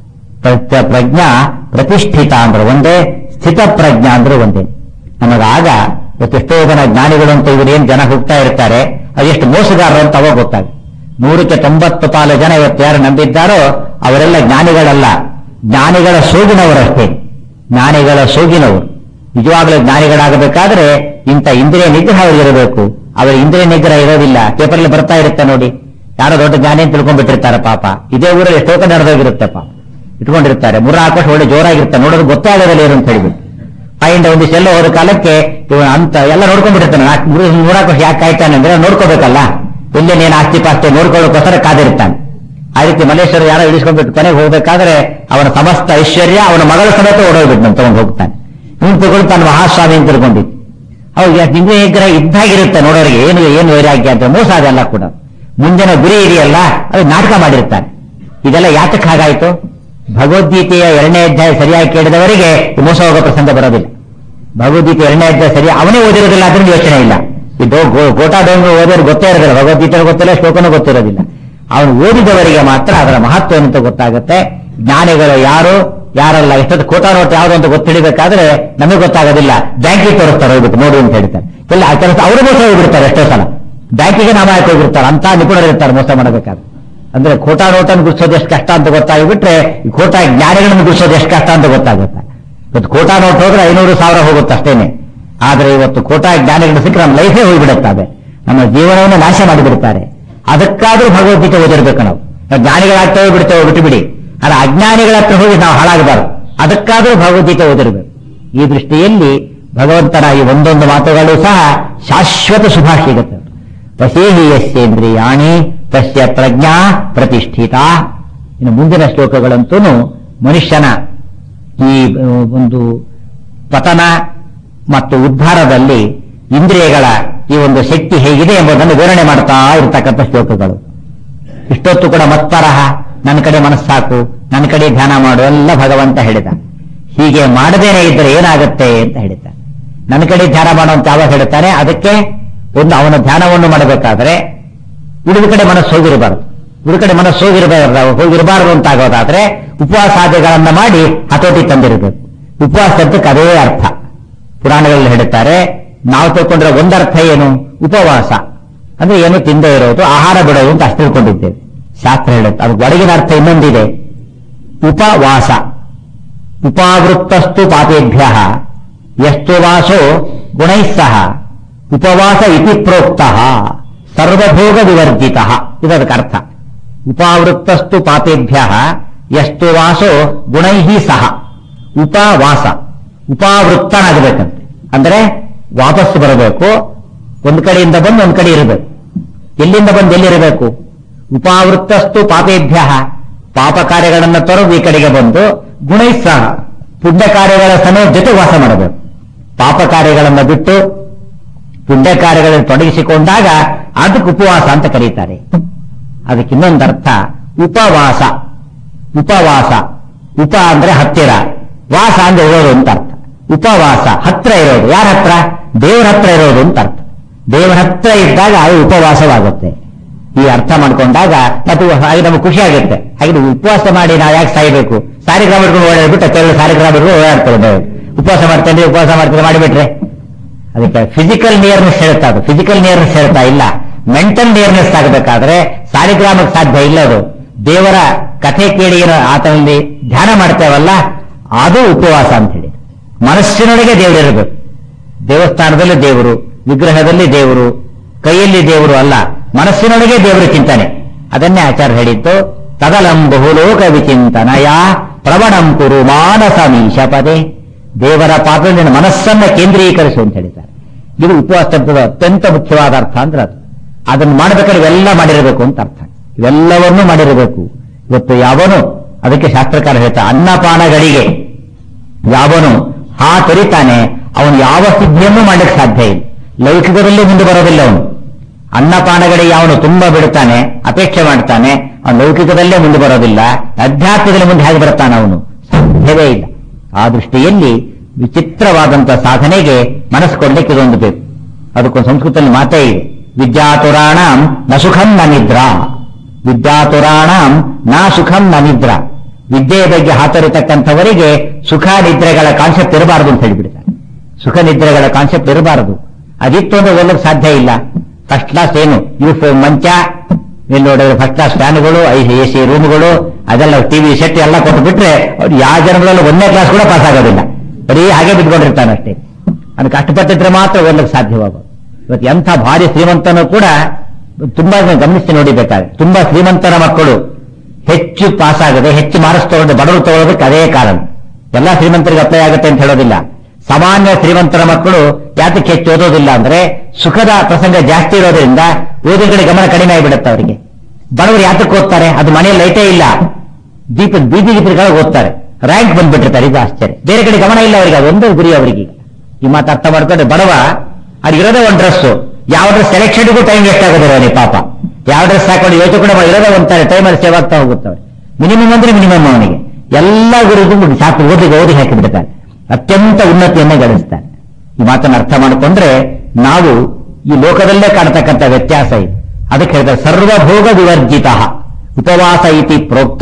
ತಸ್ಯ ಪ್ರಜ್ಞಾ ಪ್ರತಿಷ್ಠಿತ ಅಂದ್ರೆ ಒಂದೇ ಸ್ಥಿತ ಪ್ರಜ್ಞಾ ಅಂದ್ರೆ ಒಂದೇ ನಮಗಾಗ ಇವತ್ತೆಷ್ಟೋ ಜನ ಜ್ಞಾನಿಗಳು ಅಂತ ಇವರೇನ್ ಜನ ಹೋಗ್ತಾ ಇರ್ತಾರೆ ಅದೆಷ್ಟು ಮೋಸಗಾರರು ಅಂತ ಅವಾಗ ಗೊತ್ತಾಗ ನೂರಕ್ಕೆ ತೊಂಬತ್ತು ಪಾಲು ಜನ ಇವತ್ತು ಯಾರು ನಂಬಿದ್ದಾರೋ ಅವರೆಲ್ಲ ಜ್ಞಾನಿಗಳಲ್ಲ ಜ್ಞಾನಿಗಳ ಸೋಗಿನವರಷ್ಟೇ ಜ್ಞಾನಿಗಳ ಸೋಗಿನವರು ನಿಜವಾಗಲೂ ಜ್ಞಾನಿಗಳಾಗಬೇಕಾದ್ರೆ ಇಂಥ ಇಂದ್ರಿಯ ನಿಗ್ರಹ ಅವರಿಗಿರಬೇಕು ಅವರ ಇಂದ್ರಿಯ ನಿಗ್ರಹ ಇರೋದಿಲ್ಲ ಪೇಪರಲ್ಲಿ ಬರ್ತಾ ಇರುತ್ತೆ ನೋಡಿ ಯಾರೋ ದೊಡ್ಡ ಜ್ಞಾನಿ ಅಂತ ತಿಳ್ಕೊಂಡ್ಬಿಟ್ಟಿರ್ತಾರೆ ಪಾಪ ಇದೇ ಊರಲ್ಲಿ ಎಷ್ಟೋ ಕಡೆ ನಡೆದೋಗಿರುತ್ತೆ ಪಾಪ ಇಟ್ಕೊಂಡಿರ್ತಾರೆ ಮೂರ ಆಕಾಶ ಒಳ್ಳೆ ಜೋರಾಗಿರ್ತಾರೆ ನೋಡೋದು ಗೊತ್ತೇ ಆಗೋದಿಲ್ಲ ಏನು ಅಂತ ಹೇಳಿಬಿಟ್ಟು ಪಾಯಿಂಟ್ ಒಂದಿಷ್ಟು ಎಲ್ಲ ಹೋದ ಕಾಲಕ್ಕೆ ಇವ ಅಂತ ಎಲ್ಲ ನೋಡ್ಕೊಂಡ್ಬಿಟ್ಟಿರ್ತಾನೆ ನೂರಾಕೋಶ ಯಾಕೆ ಕಾಯ್ತಾನೆ ಅಂದ್ರೆ ನೋಡ್ಕೋಬೇಕಲ್ಲ ಎಲ್ಲೇನೇನು ಆಸ್ತಿ ಪಾಸ್ತಿ ನೋಡ್ಕೊಳ್ಳೋಕೋಸ್ಕರ ಕಾದಿರ್ತಾನೆ ಆ ರೀತಿ ಮಲೇಶ್ವರ ಯಾರೋ ಇಳಿಸ್ಕೊಂಡ್ಬಿಟ್ಟು ಕೊನೆಗೆ ಹೋಗ್ಬೇಕಾದ್ರೆ ಅವನ ಸಮಸ್ತ ಐಶ್ವರ್ಯ ಅವನ ಮಗಳ ಸಮೇತ ಓಡೋಗ್ಬಿಟ್ಟು ನಾನು ತಗೊಂಡು ಹೋಗ್ತಾನೆ ಇವನು ತಗೊಂಡು ತಾನು ಮಹಾಸ್ವಾಮಿ ಅಂತ ತಿಳ್ಕೊಂಡಿದ್ದು ಅವಾಗ ನಿಂಗೆ ನಿಗ್ರಹ ಇದ್ದಾಗಿರುತ್ತೆ ನೋಡೋರಿಗೆ ಏನು ಏನು ವೈರಾಗ್ಯ ಅಂತ ಮೋಸ ಅದೆಲ್ಲ ಕೂಡ ಮುಂದಿನ ಗುರಿ ಇದೆಯಲ್ಲ ಅದು ನಾಟಕ ಮಾಡಿರ್ತಾನೆ ಇದೆಲ್ಲ ಯಾತಕ್ಕೆ ಹಾಗಾಯ್ತು ಭಗವದ್ಗೀತೆಯ ಎರಡನೇ ಅಧ್ಯಾಯ ಸರಿಯಾಗಿ ಕೇಳಿದವರಿಗೆ ಈ ಮೋಸ ಹೋಗೋ ಪ್ರಸಂಗ ಬರೋದಿಲ್ಲ ಭಗವದ್ಗೀತೆ ಎರಡನೇ ಅಧ್ಯಾಯ ಸರಿ ಅವನೇ ಓದಿರೋದಿಲ್ಲ ಅದ್ರಲ್ಲಿ ಯೋಚನೆ ಇಲ್ಲ ಇದು ಗೋಟಾ ಡೋಂಗು ಓದೋರು ಗೊತ್ತೇ ಇರೋದಿಲ್ಲ ಭಗವದ್ಗೀತೆ ಗೊತ್ತಿಲ್ಲ ಶ್ಲೋಕನೂ ಗೊತ್ತಿರೋದಿಲ್ಲ ಅವನು ಓದಿದವರಿಗೆ ಮಾತ್ರ ಅದರ ಮಹತ್ವ ಅಂತ ಗೊತ್ತಾಗುತ್ತೆ ಜ್ಞಾನಿಗಳು ಯಾರು ಯಾರಲ್ಲ ಎಷ್ಟೊತ್ತು ಕೋಟಾ ನೋಟ್ ಯಾವುದು ಅಂತ ಗೊತ್ತಿಡಬೇಕಾದ್ರೆ ನಮಗೆ ಗೊತ್ತಾಗೋದಿಲ್ಲ ಬ್ಯಾಂಕಿಗೆ ತೋರಿಸ್ತಾರೆ ಹೋಗ್ಬಿಟ್ಟು ನೋಡಿ ಅಂತ ಹೇಳ್ತಾರೆ ಇಲ್ಲ ಆ ಕೆಲಸ ಅವರು ಮೋಸ ಹೋಗ್ಬಿಡ್ತಾರೆ ಎಷ್ಟೋ ಸಲ ಬ್ಯಾಂಕಿಗೆ ನಾಮ ಹಾಕಿ ಹೋಗಿರ್ತಾರೆ ಅಂತ ನಿಪುಣರು ಇರ್ತಾರೆ ಮೋಸ ಮಾಡಬೇಕಾದ್ರೆ ಅಂದ್ರೆ ಖೋಟಾ ನೋಟನ್ನು ಗುರ್ಸೋದು ಎಷ್ಟು ಕಷ್ಟ ಅಂತ ಗೊತ್ತಾಗಿಬಿಟ್ರೆ ಈ ಖೋಟಾ ಜ್ಞಾನಿಗಳನ್ನು ಗುರ್ಸೋದು ಎಷ್ಟು ಕಷ್ಟ ಅಂತ ಗೊತ್ತಾಗುತ್ತೆ ಇವತ್ತು ಖೋಟಾ ನೋಟ್ ಹೋದ್ರೆ ಐನೂರು ಸಾವಿರ ಹೋಗುತ್ತೆ ಅಷ್ಟೇನೆ ಆದ್ರೆ ಇವತ್ತು ಖೋಟಾ ಜ್ಞಾನಿಗಳು ಸಿಕ್ಕರೆ ನಮ್ಮ ಲೈಫೇ ಹೋಗ್ಬಿಡುತ್ತದೆ ನಮ್ಮ ಜೀವನವನ್ನು ನಾಶ ಮಾಡಿಬಿಡ್ತಾರೆ ಅದಕ್ಕಾದ್ರೂ ಭಗವದ್ಗೀತೆ ಓದಿರ್ಬೇಕು ನಾವು ನಾವು ಜ್ಞಾನಿಗಳಾಗ್ತೇವೆ ಬಿಡ್ತೇವೆ ಬಿಟ್ಟು ಬಿಡಿ ಆದ್ರೆ ಅಜ್ಞಾನಿಗಳ ಹತ್ರ ಹೋಗಿ ನಾವು ಹಾಳಾಗಬಾರ್ದು ಅದಕ್ಕಾದ್ರೂ ಭಗವದ್ಗೀತೆ ಓದಿರ್ಬೇಕು ಈ ದೃಷ್ಟಿಯಲ್ಲಿ ಭಗವಂತನ ಈ ಒಂದೊಂದು ಮಾತುಗಳು ಸಹ ಶಾಶ್ವತ ಶುಭ ಸಿಗುತ್ತೆ ವಸೇಹಿ ಯಸ್ಯೇಂದ್ರಿಯಾಣಿ ತಸ್ಯ ಪ್ರಜ್ಞಾ ಪ್ರತಿಷ್ಠಿತ ಇನ್ನು ಮುಂದಿನ ಶ್ಲೋಕಗಳಂತೂ ಮನುಷ್ಯನ ಈ ಆ, ಒಂದು ಪತನ ಮತ್ತು ಉದ್ಧಾರದಲ್ಲಿ ಇಂದ್ರಿಯಗಳ ಈ ಒಂದು ಶಕ್ತಿ ಹೇಗಿದೆ ಎಂಬುದನ್ನು ವಿವರಣೆ ಮಾಡ್ತಾ ಇರತಕ್ಕಂಥ ಶ್ಲೋಕಗಳು ಇಷ್ಟೊತ್ತು ಕೂಡ ಮತ್ಪರಹ ನನ್ನ ಕಡೆ ಮನಸ್ಸಾಕು ನನ್ನ ಕಡೆ ಧ್ಯಾನ ಮಾಡು ಎಲ್ಲ ಭಗವಂತ ಹೇಳಿದ ಹೀಗೆ ಮಾಡದೇನೆ ಇದ್ದರೆ ಏನಾಗುತ್ತೆ ಅಂತ ಹೇಳಿದ ನನ್ನ ಕಡೆ ಧ್ಯಾನ ಮಾಡುವಂತ ಯಾವಾಗ ಹೇಳ್ತಾನೆ ಅದಕ್ಕೆ ಒಂದು ಅವನ ಧ್ಯಾನವನ್ನು ಮಾಡಬೇಕಾದ್ರೆ ಉಳಿದ ಕಡೆ ಮನಸ್ಸು ಹೋಗಿರಬಾರದು ಉಳಿದ ಕಡೆ ಮನಸ್ಸು ಹೋಗಿರಬಾರದು ಹೋಗಿರಬಾರದು ಅಂತ ಆಗೋದಾದ್ರೆ ಉಪವಾಸಾದಿಗಳನ್ನ ಮಾಡಿ ಹತೋಟಿ ತಂದಿರಬೇಕು ಉಪವಾಸಕ್ಕೆ ಅದೇ ಅರ್ಥ ಪುರಾಣಗಳಲ್ಲಿ ಹೇಳುತ್ತಾರೆ ನಾವು ತಿಳ್ಕೊಂಡ್ರೆ ಒಂದರ್ಥ ಏನು ಉಪವಾಸ ಅಂದ್ರೆ ಏನು ತಿಂದೇ ಇರೋದು ಆಹಾರ ಬಿಡೋದು ಅಂತ ಅಷ್ಟು ತಿಳ್ಕೊಂಡಿದ್ದೇವೆ ಶಾಸ್ತ್ರ ಹೇಳುತ್ತೆ ಅದಕ್ಕೆ ಒಳಗಿನ ಅರ್ಥ ಇನ್ನೊಂದಿದೆ ಉಪವಾಸ ಉಪಾವೃತ್ತಸ್ತು ಪಾಪೇಭ್ಯ ಎಷ್ಟು ವಾಸೋ ಗುಣೈ ಸಹ ಉಪವಾಸ ಇತಿ ಪ್ರೋಕ್ತ ಸರ್ವಭೋಗ ವಿವರ್ಜಿತ ಇದಕ್ಕೆ ಅರ್ಥ ಉಪಾವೃತ್ತಸ್ತು ಪಾಪೇಭ್ಯ ಎಷ್ಟು ವಾಸೋ ಗುಣೈ ಸಹ ಉಪವಾಸ ಉಪಾವೃತ್ತನಾಗಬೇಕಂತೆ ಅಂದ್ರೆ ವಾಪಸ್ಸು ಬರಬೇಕು ಒಂದ್ ಕಡೆಯಿಂದ ಬಂದು ಒಂದ್ ಕಡೆ ಇರಬೇಕು ಎಲ್ಲಿಂದ ಬಂದು ಎಲ್ಲಿರಬೇಕು ಉಪಾವೃತ್ತಸ್ತು ಪಾಪೇಭ್ಯ ಪಾಪ ಕಾರ್ಯಗಳನ್ನು ತೊರೆದು ಈ ಕಡೆಗೆ ಬಂದು ಗುಣೈ ಸಹ ಪುಣ್ಯ ಕಾರ್ಯಗಳ ಸಮಯ ಜೊತೆ ವಾಸ ಮಾಡಬೇಕು ಪಾಪ ಕಾರ್ಯಗಳನ್ನು ಬಿಟ್ಟು ಪುಣ್ಯ ಕಾರ್ಯಗಳನ್ನು ತೊಡಗಿಸಿಕೊಂಡಾಗ ಅದಕ್ಕೆ ಉಪವಾಸ ಅಂತ ಕರೀತಾರೆ ಅದಕ್ಕೆ ಇನ್ನೊಂದು ಅರ್ಥ ಉಪವಾಸ ಉಪವಾಸ ಉಪ ಅಂದ್ರೆ ಹತ್ತಿರ ವಾಸ ಅಂದ್ರೆ ಇರೋದು ಅಂತ ಅರ್ಥ ಉಪವಾಸ ಹತ್ರ ಇರೋದು ಯಾರ ಹತ್ರ ದೇವರ ಹತ್ರ ಇರೋದು ಅಂತ ಅರ್ಥ ದೇವರ ಹತ್ರ ಇದ್ದಾಗ ಅದು ಉಪವಾಸವಾಗುತ್ತೆ ಈ ಅರ್ಥ ಮಾಡ್ಕೊಂಡಾಗ ಮತ್ತು ಹಾಗೆ ನಮಗೆ ಖುಷಿ ಆಗುತ್ತೆ ಹಾಗೆ ಉಪವಾಸ ಮಾಡಿ ನಾವು ಯಾಕೆ ಸಾಯ್ಬೇಕು ಸಾರಿಗ್ರಾಮ ಇಟ್ಕೊಂಡು ಓಡಾಡ್ಬಿಟ್ಟು ಕೆಲವು ಸಾರಿಗ್ರಾಮ ಇಟ್ಕೊಂಡು ಓಡಾಡ್ತಾರೆ ದೇವರು ಉಪವಾಸ ಮಾಡ್ತೇನೆ ಉಪವಾಸ ಮಾಡ್ತೇನೆ ಮಾಡಿಬಿಟ್ರೆ ಅದಕ್ಕೆ ಫಿಸಿಕಲ್ ನಿಯರ್ನೆಸ್ ಹೇಳ್ತಾ ಅದು ಫಿಸಿಕಲ್ ನಿಯರ್ನೆಸ್ ಹೇಳ್ತಾ ಇಲ್ಲ ಮೆಂಟಲ್ ನಿಯರ್ನೆಸ್ ಆಗಬೇಕಾದ್ರೆ ಸಾಲಿಗ್ರಾಮಕ್ಕೆ ಸಾಧ್ಯ ಇಲ್ಲ ಅದು ದೇವರ ಕಥೆ ಕೇಳಿ ಏನೋ ಆತನಲ್ಲಿ ಧ್ಯಾನ ಮಾಡ್ತೇವಲ್ಲ ಅದು ಉಪವಾಸ ಅಂತ ಹೇಳಿ ಮನಸ್ಸಿನೊಳಗೆ ದೇವರಿರಬೇಕು ದೇವಸ್ಥಾನದಲ್ಲಿ ದೇವರು ವಿಗ್ರಹದಲ್ಲಿ ದೇವರು ಕೈಯಲ್ಲಿ ದೇವರು ಅಲ್ಲ ಮನಸ್ಸಿನೊಳಗೆ ದೇವರ ಚಿಂತನೆ ಅದನ್ನೇ ಆಚಾರ್ಯ ಹೇಳಿದ್ದು ತದಲಂ ಬಹುಲೋಕ ವಿಚಿಂತನಯ ಪ್ರವಣಂ ಕುರು ಮಾನಸಮೀಶ ಪದೇ ದೇವರ ಪಾತ್ರದಲ್ಲಿ ಮನಸ್ಸನ್ನ ಕೇಂದ್ರೀಕರಿಸು ಅಂತ ಹೇಳಿದ್ದಾರೆ ಇದು ಉಪವಾಸ ಶಬ್ದದ ಅತ್ಯಂತ ಮುಖ್ಯವಾದ ಅರ್ಥ ಅಂದ್ರೆ ಅದು ಅದನ್ನು ಮಾಡಬೇಕಾದ್ರೆ ಇವೆಲ್ಲ ಮಾಡಿರಬೇಕು ಅಂತ ಅರ್ಥ ಇವೆಲ್ಲವನ್ನೂ ಮಾಡಿರಬೇಕು ಇವತ್ತು ಯಾವನು ಅದಕ್ಕೆ ಶಾಸ್ತ್ರಕಾರ ಹೇಳ್ತಾ ಅನ್ನಪಾನಗಳಿಗೆ ಯಾವನು ಹಾ ತೊರಿತಾನೆ ಅವನು ಯಾವ ಸಿದ್ಧಿಯನ್ನು ಮಾಡಲಿಕ್ಕೆ ಸಾಧ್ಯ ಇಲ್ಲ ಲೌಕಿಕದಲ್ಲಿ ಮುಂದೆ ಬರೋದಿಲ್ಲ ಅವನು ಅನ್ನಪಾನಗಳಿಗೆ ಯಾವನು ತುಂಬಾ ಬಿಡುತ್ತಾನೆ ಅಪೇಕ್ಷೆ ಮಾಡ್ತಾನೆ ಅವನು ಲೌಕಿಕದಲ್ಲೇ ಮುಂದೆ ಬರೋದಿಲ್ಲ ಅಧ್ಯಾತ್ಮದಲ್ಲಿ ಮುಂದೆ ಹೇಗೆ ಬರ್ತಾನೆ ಅವನು ಸಾಧ್ಯವೇ ಇಲ್ಲ ಆ ದೃಷ್ಟಿಯಲ್ಲಿ ವಿಚಿತ್ರವಾದಂತಹ ಸಾಧನೆಗೆ ಮನಸ್ಸು ಕೊಡ್ಲಿಕ್ಕೆ ಇದೊಂದು ಬೇಕು ಅದಕ್ಕೊಂದು ಸಂಸ್ಕೃತದಲ್ಲಿ ಮಾತೇ ಇದೆ ವಿದ್ಯಾತುರಾಣಂ ನ ಸುಖಂ ನ ನಿದ್ರಾ ವಿದ್ಯಾತುರಾಣಂ ನಾ ಸುಖಂ ನ ನಿದ್ರಾ ವಿದ್ಯೆಯ ಬಗ್ಗೆ ಹಾತೊರಿತಕ್ಕಂಥವರಿಗೆ ಸುಖ ನಿದ್ರೆಗಳ ಕಾನ್ಸೆಪ್ಟ್ ಇರಬಾರದು ಅಂತ ಹೇಳಿಬಿಡ್ತಾರೆ ಸುಖ ನಿದ್ರೆಗಳ ಕಾನ್ಸೆಪ್ಟ್ ಇರಬಾರದು ಅದಿತ್ತು ಅಂದ್ರೆ ಓದಕ್ಕೆ ಸಾಧ್ಯ ಇಲ್ಲ ಫಸ್ಟ್ ಕ್ಲಾಸ್ ಏನು ಯೂಫ್ ಮಂಚ ಇಲ್ಲಿ ನೋಡಿದ್ರೆ ಫಸ್ಟ್ ಕ್ಲಾಸ್ ಫ್ಯಾನ್ಗಳು ಎ ಸಿ ರೂಮ್ಗಳು ಅದೆಲ್ಲ ಟಿವಿ ಸೆಟ್ ಎಲ್ಲ ಕೊಟ್ಟು ಬಿಟ್ರೆ ಅವ್ರು ಯಾವ ಜನಗಳಲ್ಲೂ ಒಂದನೇ ಕ್ಲಾಸ್ ಕೂಡ ಪಾಸ್ ಆಗೋದಿಲ್ಲ ಬರೀ ಹಾಗೆ ಬಿಟ್ಕೊಂಡಿರ್ತಾನೆ ಅಷ್ಟೇ ಅದು ಕಷ್ಟಪಟ್ಟಿದ್ರೆ ಮಾತ್ರ ಓದಲಿಕ್ಕೆ ಸಾಧ್ಯವಾಗೋದು ಇವತ್ತು ಎಂಥ ಭಾರಿ ಶ್ರೀಮಂತನೂ ಕೂಡ ತುಂಬಾ ಜನ ಗಮನಿಸಿ ನೋಡಿಬೇಕಾದ್ರೆ ತುಂಬಾ ಶ್ರೀಮಂತರ ಮಕ್ಕಳು ಹೆಚ್ಚು ಪಾಸ್ ಆಗದೆ ಹೆಚ್ಚು ಮಾರ್ಕ್ಸ್ ತಗೊಂಡು ಬಡವರು ತಗೊಳ್ಳೋದಕ್ಕೆ ಅದೇ ಕಾರಣ ಎಲ್ಲಾ ಶ್ರೀಮಂತರಿಗೆ ಅಪ್ಲೈ ಆಗುತ್ತೆ ಅಂತ ಹೇಳೋದಿಲ್ಲ ಸಾಮಾನ್ಯ ಶ್ರೀಮಂತರ ಮಕ್ಕಳು ಯಾತಕ್ಕೆ ಹೆಚ್ಚು ಓದೋದಿಲ್ಲ ಅಂದ್ರೆ ಸುಖದ ಪ್ರಸಂಗ ಜಾಸ್ತಿ ಇರೋದ್ರಿಂದ ಓದಿನ ಕಡೆ ಗಮನ ಕಡಿಮೆ ಆಗಿಬಿಡುತ್ತೆ ಅವರಿಗೆ ಬಡವರು ಯಾತಕ್ಕೆ ಓದ್ತಾರೆ ಅದು ಮನೆಯಲ್ಲಿ ಲೈಟೇ ಇಲ್ಲ ದೀಪ ಬೀದಿ ದೀಪಗಳ ಓದ್ತಾರೆ ರ್ಯಾಂಕ್ ಬಂದ್ಬಿಟ್ಟಿರ್ತಾರೆ ಇದು ಆಶ್ಚರ್ಯ ಬೇರೆ ಕಡೆ ಗಮನ ಇಲ್ಲ ಅವರಿಗೆ ಅದೊಂದೇ ಗುರಿ ಅವರಿಗೆ ಈ ಮಾತು ಅರ್ಥ ಮಾಡ್ಕೊಂಡ್ರೆ ಬಡವ ಅವ್ರಿಗಿರೋದೇ ಒಂದು ಡ್ರೆಸ್ ಯಾವ ಡ್ರೆಸ್ ಸೆಲೆಕ್ಷನ್ಗೂ ಟೈಮ್ ವೇಸ್ಟ್ ಆಗೋದಿಲ್ಲ ಅವನಿಗೆ ಪಾಪ ಯಾವ ಡ್ರೆಸ್ ಹಾಕೊಂಡು ಯೋಚನೆ ಕೂಡ ಇರೋದೇ ಒಂತಾರೆ ಟೈಮಲ್ಲಿ ಸೇವ್ ಆಗ್ತಾ ಹೋಗುತ್ತವೆ ಮಿನಿಮಮ್ ಅಂದ್ರೆ ಮಿನಿಮಮ್ ಅವನಿಗೆ ಎಲ್ಲ ಗುರಿಗೂ ಸಾಕು ಓದಿ ಓದಿ ಹಾಕಿಬಿಡ್ತಾನೆ ಅತ್ಯಂತ ಉನ್ನತಿಯನ್ನೇ ಗಳಿಸ್ತಾನೆ ಈ ಮಾತನ್ನು ಅರ್ಥ ಮಾಡಿಕೊಂಡ್ರೆ ನಾವು ಈ ಲೋಕದಲ್ಲೇ ಕಾಣತಕ್ಕಂಥ ವ್ಯತ್ಯಾಸ ಇದೆ ಅದಕ್ಕೆ ಹೇಳ್ತಾರೆ ಸರ್ವಭೋಗ ವಿವರ್ಜಿತ ಉಪವಾಸ ಇತಿ ಪ್ರೋಕ್ತ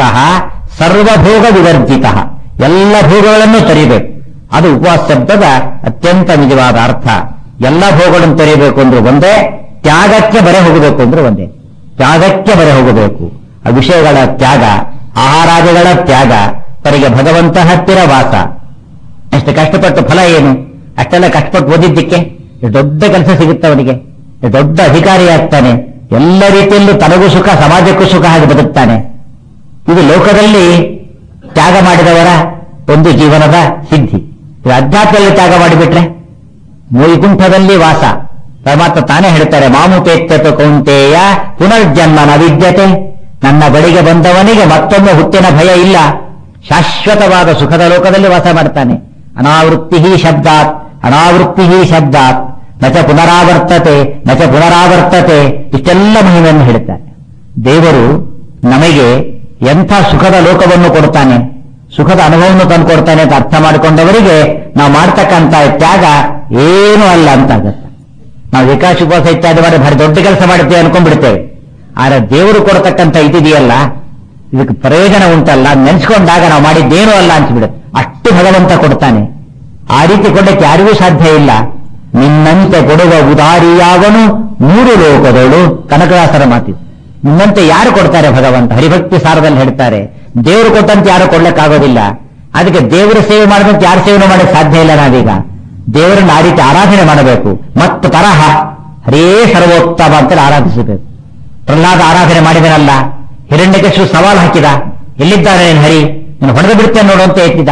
ಸರ್ವಭೋಗ ವಿವರ್ಜಿತ ಎಲ್ಲ ಭೋಗಗಳನ್ನು ತೊರಿಬೇಕು ಅದು ಉಪವಾಸ ಶಬ್ದದ ಅತ್ಯಂತ ನಿಜವಾದ ಅರ್ಥ ಎಲ್ಲ ಭೋಗಗಳನ್ನು ತೊರೆಯಬೇಕು ಅಂದ್ರೆ ಒಂದೇ ತ್ಯಾಗಕ್ಕೆ ಬರೆ ಹೋಗಬೇಕು ಅಂದ್ರೆ ಒಂದೇ ತ್ಯಾಗಕ್ಕೆ ಬರೆ ಹೋಗಬೇಕು ಆ ವಿಷಯಗಳ ತ್ಯಾಗ ಆಹಾರಾದಿಗಳ ತ್ಯಾಗ ತನಗೆ ಭಗವಂತ ಹತ್ತಿರ ವಾಸ ಎಷ್ಟು ಕಷ್ಟಪಟ್ಟು ಫಲ ಏನು ಅಷ್ಟೆಲ್ಲ ಕಷ್ಟಪಟ್ಟು ಓದಿದ್ದಕ್ಕೆ ಎಷ್ಟು ದೊಡ್ಡ ಕೆಲಸ ಸಿಗುತ್ತೆ ಅವನಿಗೆ ಎಷ್ಟು ದೊಡ್ಡ ಅಧಿಕಾರಿ ಆಗ್ತಾನೆ ಎಲ್ಲ ರೀತಿಯಲ್ಲೂ ತನಗೂ ಸುಖ ಸಮಾಜಕ್ಕೂ ಸುಖ ಹಾಗೆ ಬದುಕ್ತಾನೆ ಇದು ಲೋಕದಲ್ಲಿ ತ್ಯಾಗ ಮಾಡಿದವರ ಒಂದು ಜೀವನದ ಸಿದ್ಧಿ ಇದು ಅಧ್ಯಾತ್ಮದಲ್ಲಿ ತ್ಯಾಗ ಮಾಡಿಬಿಟ್ರೆ ವೈಕುಂಠದಲ್ಲಿ ವಾಸ ಪರಮಾತ್ಮ ತಾನೇ ಹೇಳ್ತಾರೆ ಮಾಮುತೇತ್ಯತ ಕೌಂತೆಯ ಪುನರ್ಜನ್ಮನ ವಿದ್ಯತೆ ನನ್ನ ಬಳಿಗೆ ಬಂದವನಿಗೆ ಮತ್ತೊಮ್ಮೆ ಹುಟ್ಟಿನ ಭಯ ಇಲ್ಲ ಶಾಶ್ವತವಾದ ಸುಖದ ಲೋಕದಲ್ಲಿ ವಾಸ ಮಾಡ್ತಾನೆ ಅನಾವೃತ್ತಿ ಶಬ್ದಾತ್ ಅನಾವೃತ್ತಿ ಶಬ್ದಾತ್ ನಚ ಪುನರಾವರ್ತತೆ ನಚ ಪುನರಾವರ್ತತೆ ಇಷ್ಟೆಲ್ಲ ಮಹಿಮೆಯನ್ನು ಹೇಳ್ತಾರೆ ದೇವರು ನಮಗೆ ಎಂಥ ಸುಖದ ಲೋಕವನ್ನು ಕೊಡ್ತಾನೆ ಸುಖದ ಅನುಭವವನ್ನು ತಂದು ಕೊಡ್ತಾನೆ ಅಂತ ಅರ್ಥ ಮಾಡಿಕೊಂಡವರಿಗೆ ನಾವು ಮಾಡ್ತಕ್ಕಂಥ ತ್ಯಾಗ ಏನೂ ಅಲ್ಲ ಅಂತ ಆಗುತ್ತೆ ನಾವು ವಿಕಾಸ ಉಪವಾಸ ಇತ್ಯಾದಿ ಮಾಡಿ ಭಾರಿ ದೊಡ್ಡ ಕೆಲಸ ಮಾಡುತ್ತೇವೆ ಅನ್ಕೊಂಡ್ಬಿಡ್ತೇವೆ ಆದ್ರೆ ದೇವರು ಕೊಡತಕ್ಕಂಥ ಇದಿದೆಯಲ್ಲ ಇದಕ್ಕೆ ಪ್ರಯೋಜನ ಉಂಟಲ್ಲ ನೆನೆಸ್ಕೊಂಡಾಗ ನಾವು ಮಾಡಿದ್ದೇನೂ ಅಲ್ಲ ಅನ್ಸ್ಬಿಡುತ್ತೆ ಅಷ್ಟು ಭಗವಂತ ಕೊಡ್ತಾನೆ ಆ ರೀತಿ ಕೊಡಕ್ಕೆ ಯಾರಿಗೂ ಸಾಧ್ಯ ಇಲ್ಲ ನಿನ್ನಂತೆ ಕೊಡುವ ಉದಾರಿಯಾವನು ಮೂರು ಲೋಕದೋಳು ಕನಕದಾಸರ ಮಾತಿದೆ ನಿನ್ನಂತೆ ಯಾರು ಕೊಡ್ತಾರೆ ಭಗವಂತ ಹರಿಭಕ್ತಿ ಸಾರದಲ್ಲಿ ಹೇಳ್ತಾರೆ ದೇವರು ಕೊಟ್ಟಂತೆ ಯಾರು ಕೊಡ್ಲಿಕ್ಕಾಗೋದಿಲ್ಲ ಅದಕ್ಕೆ ದೇವರ ಸೇವೆ ಮಾಡಿದಂತೆ ಯಾರು ಸೇವೆ ಮಾಡಕ್ಕೆ ಸಾಧ್ಯ ಇಲ್ಲ ನಾವೀಗ ದೇವರನ್ನ ಆ ರೀತಿ ಆರಾಧನೆ ಮಾಡಬೇಕು ಮತ್ತು ತರಹ ಹರೇ ಸರ್ವೋತ್ತಮ ಅಂತ ಆರಾಧಿಸಬೇಕು ಪ್ರಹ್ಲಾದ ಆರಾಧನೆ ಮಾಡಿದನಲ್ಲ ಹಿರಣ್ಯಕಶು ಸವಾಲು ಹಾಕಿದ ಎಲ್ಲಿದ್ದಾನೆ ನೀನು ಹರಿ ನೀನು ಹೊಡೆದು ಬಿಡ್ತೇನೆ ನೋಡು ಅಂತ ಎತ್ತಿದ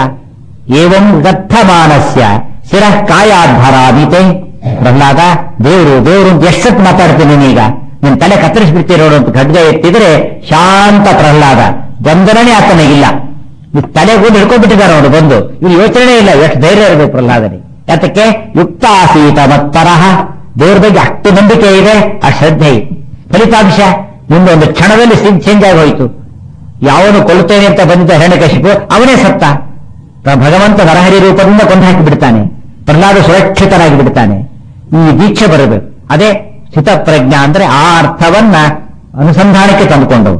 ಏವಂ ಗದ್ಧ ಮಾನಸ್ಯ ಶಿರ ಕಾಯಾಧರಾಮಿತೆ ಪ್ರಹ್ಲಾದ ದೇವರು ದೇವರು ಅಂತ ಎಷ್ಟೊತ್ತು ಮಾತಾಡ್ತೀನಿ ನೀನೀಗ ನಿನ್ ತಲೆ ಕತ್ತರಿಸ್ಬಿಡ್ತೀನಿ ನೋಡು ಅಂತ ಖಡ್ಗ ಎತ್ತಿದ್ರೆ ಶಾಂತ ಪ್ರಹ್ಲಾದ ಗೊಂದಲನೇ ಆತನಿಗಿಲ್ಲ ಈ ತಲೆಗೂ ಹಿಡ್ಕೊಂಡ್ಬಿಟ್ಟಿದ್ದಾರೆ ಅವನು ಬಂದು ಇವ್ರು ಯೋಚನೆ ಇಲ್ಲ ಎಷ್ಟು ಧೈರ್ಯ ಇರಬೇಕು ಪ್ರಹ್ಲಾದನಿಗೆ ಯಾತಕ್ಕೆ ಯುಕ್ತ ಆಸೀತ ಮತ್ತರಹ ದೇವ್ರ ಬಗ್ಗೆ ಅಷ್ಟು ನಂಬಿಕೆ ಇದೆ ಆ ಶ್ರದ್ಧೆ ಇದೆ ಫಲಿತಾಂಶ ಮುಂದೆ ಒಂದು ಕ್ಷಣದಲ್ಲಿ ಚೇಂಜ್ ಆಗಿ ಹೋಯಿತು ಯಾವನು ಕೊಲ್ತೇನೆ ಅಂತ ಬಂದಿದ್ದ ಹಿರಣ್ಯಕಶಿಪು ಅವನೇ ಸತ್ತ ಭಗವಂತ ನರಹರಿ ರೂಪದಿಂದ ಕೊಂದು ಹಾಕಿ ಬಿಡ್ತಾನೆ ಪ್ರಹ್ಲಾದ ಸುರಕ್ಷಿತನಾಗಿ ಬಿಡ್ತಾನೆ ಈ ದೀಕ್ಷೆ ಬರಬೇಕು ಅದೇ ಸ್ಥಿತಪ್ರಜ್ಞ ಅಂದ್ರೆ ಆ ಅರ್ಥವನ್ನ ಅನುಸಂಧಾನಕ್ಕೆ ತಂದುಕೊಂಡವು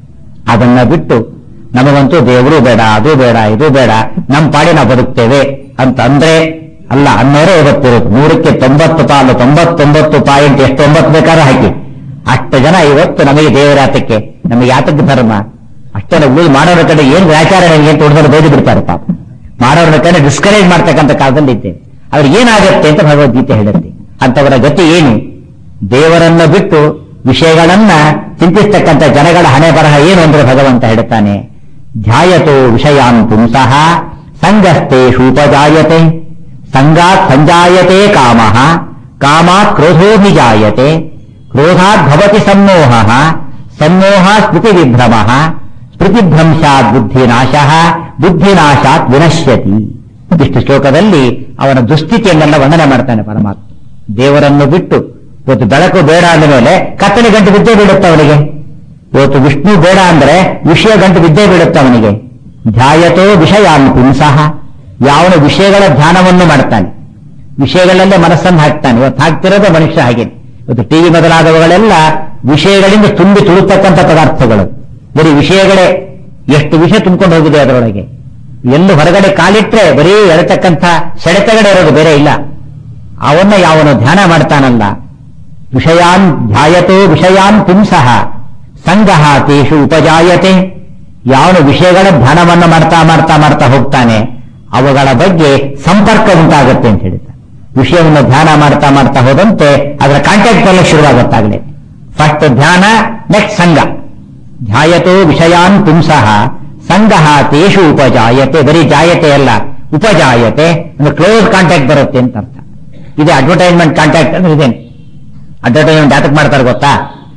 ಅದನ್ನ ಬಿಟ್ಟು ನಮಗಂತೂ ದೇವರು ಬೇಡ ಅದು ಬೇಡ ಇದು ಬೇಡ ನಮ್ಮ ಪಾಡಿ ನಾವು ಬದುಕ್ತೇವೆ ಅಂತ ಅಂದ್ರೆ ಅಲ್ಲ ಅನ್ನೋರೇ ಇವತ್ತಿರೋದು ನೂರಕ್ಕೆ ತೊಂಬತ್ತು ಪಾಲು ತೊಂಬತ್ತೊಂಬತ್ತು ಪಾಯಿಂಟ್ ಎಷ್ಟು ಒಂಬತ್ತು ಬೇಕಾದ್ರೂ ಹಾಕಿ ಅಷ್ಟು ಜನ ಇವತ್ತು ನಮಗೆ ದೇವರ ಯಾತಕ್ಕೆ ನಮಗೆ ಯಾತಕ್ಕೆ ಧರ್ಮ ಅಷ್ಟೆಲ್ಲ ಉಳಿದು ಮಾಡೋರ ಕಡೆ ಏನು ವ್ಯಾಚಾರ ನನಗೆ ಅಂತ ಹೊಡೆದ್ರೆ ಬೈದು ಬಿಡ್ತಾರೆ ಪಾಪ ಮಾಡೋರ ಕಡೆ ಡಿಸ್ಕರೇಜ್ ಮಾಡ್ತಕ್ಕಂಥ ಕಾಲದಲ್ಲಿ ಇದ್ದೇವೆ ಅವ್ರಿಗೆ ಏನಾಗತ್ತೆ ಅಂತ ಭಗವದ್ಗೀತೆ ಹೇಳುತ್ತೆ ಅಂತವರ ಗತಿ ಏನು ದೇವರನ್ನ ಬಿಟ್ಟು ವಿಷಯಗಳನ್ನ ಚಿಂತಿಸ್ತಕ್ಕಂಥ ಜನಗಳ ಹಣೆ ಬರಹ ಏನು ಅಂದ್ರೆ ಭಗವಂತ ಹೇಳುತ್ತಾನೆ ಧ್ಯಾಯತೋ ವಿಷಯಾನ್ ಪುಂಸಃ ಸಂಗಸ್ತೇಷೂಪಜಾಯತೆ ಸಂಗಾತ್ ಸಂಜಾಯತೆ ಕಾಮಃ ಕಾಮಾತ್ ಕ್ರೋಧೋಭಿಜಾಯತೆ ಕ್ರೋಧಾತ್ ಭವತಿ ಸಮ್ಮೋಹ ಸಮ್ಮೋಹ ಸ್ಮೃತಿ ವಿಭ್ರಮ ಸ್ಮೃತಿಭ್ರಂಶಾತ್ ಬುದ್ಧಿನಾಶಃ ಬುದ್ಧಿನಾಶಾತ್ ವಿನಶ್ಯತಿ ಇಷ್ಟು ಶ್ಲೋಕದಲ್ಲಿ ಅವನ ದುಸ್ಥಿತಿಯನ್ನೆಲ್ಲ ವರ್ಣನೆ ಮಾಡ್ತಾನೆ ಪರಮಾತ್ಮ ದೇವರನ್ನು ಬಿಟ್ಟು ಇವತ್ತು ಬೆಳಕು ಬೇಡ ಅಂದ ಮೇಲೆ ಕತ್ತಲೆ ಗಂಟು ಬಿದ್ದೇ ಬೀಳುತ್ತೆ ಅವನಿಗೆ ಇವತ್ತು ವಿಷ್ಣು ಬೇಡ ಅಂದ್ರೆ ವಿಷಯ ಗಂಟು ಬಿದ್ದೇ ಬೀಳುತ್ತೆ ಅವನಿಗೆ ಧ್ಯಾಯತೋ ವಿಷಯಾನ್ ಪುಂಸಃ ಯಾವನು ವಿಷಯಗಳ ಧ್ಯಾನವನ್ನು ಮಾಡ್ತಾನೆ ವಿಷಯಗಳಲ್ಲೇ ಮನಸ್ಸನ್ನು ಹಾಕ್ತಾನೆ ಇವತ್ತು ಹಾಕ್ತಿರೋದೇ ಮನುಷ್ಯ ಹಾಗೆ ಇವತ್ತು ಟಿವಿ ಮೊದಲಾದವುಗಳೆಲ್ಲ ವಿಷಯಗಳಿಂದ ತುಂಬಿ ತುಳುತ್ತಕ್ಕಂಥ ಪದಾರ್ಥಗಳು ಬರೀ ವಿಷಯಗಳೇ ಎಷ್ಟು ವಿಷಯ ತುಂಬಿಕೊಂಡು ಹೋಗಿದೆ ಅದರೊಳಗೆ ಎಲ್ಲೂ ಹೊರಗಡೆ ಕಾಲಿಟ್ರೆ ಬರೀ ಎಳತಕ್ಕಂಥ ಸೆಳೆತಗಡೆ ಇರೋದು ಬೇರೆ ಇಲ್ಲ ಅವನ್ನ ಯಾವನು ಧ್ಯಾನ ಮಾಡ್ತಾನಲ್ಲ ವಿಷಯಾನ್ ಧ್ಯಾಯತೋ ವಿಷಯಾನ್ ಪುಂಸಃ ಸಂಗಹ ತೇಷು ಉಪಜಾಯತೆ ಯಾವನು ವಿಷಯಗಳ ಧ್ಯಾನವನ್ನು ಮಾಡ್ತಾ ಮಾಡ್ತಾ ಮಾಡ್ತಾ ಹೋಗ್ತಾನೆ ಅವುಗಳ ಬಗ್ಗೆ ಸಂಪರ್ಕ ಉಂಟಾಗುತ್ತೆ ಅಂತ ಹೇಳಿದ ವಿಷಯವನ್ನು ಧ್ಯಾನ ಮಾಡ್ತಾ ಮಾಡ್ತಾ ಹೋದಂತೆ ಅದರ ಕಾಂಟ್ಯಾಕ್ಟ್ ಎಲ್ಲ ಶುರುವಾಗುತ್ತಾಗಲೇ ಫಸ್ಟ್ ಧ್ಯಾನ ನೆಕ್ಸ್ಟ್ ಸಂಘ ಧ್ಯಾಯತೋ ವಿಷಯಾನ್ ಪುಂಸಃ ಸಂಗಹ ತೇಷು ಉಪಜಾಯತೆ ಬರೀ ಜಾಯತೆ ಅಲ್ಲ ಉಪಜಾಯತೆ ಅಂದ್ರೆ ಕ್ಲೋಸ್ ಕಾಂಟ್ಯಾಕ್ಟ್ ಬರುತ್ತೆ ಅಂತ ಅರ್ಥ ಇದೆ ಅಡ್ವರ್ಟೈಸ್ಮೆಂಟ್ ಕಾಂಟ್ಯಾಕ್ಟ್ ಅಂದ್ರೆ ಇದೇನು ಅಡ್ವರ್ಟೈಸ್ಮೆಂಟ್ ಯಾತಕ್ಕೆ ಮಾಡ್ತಾರೆ ಗೊತ್ತಾ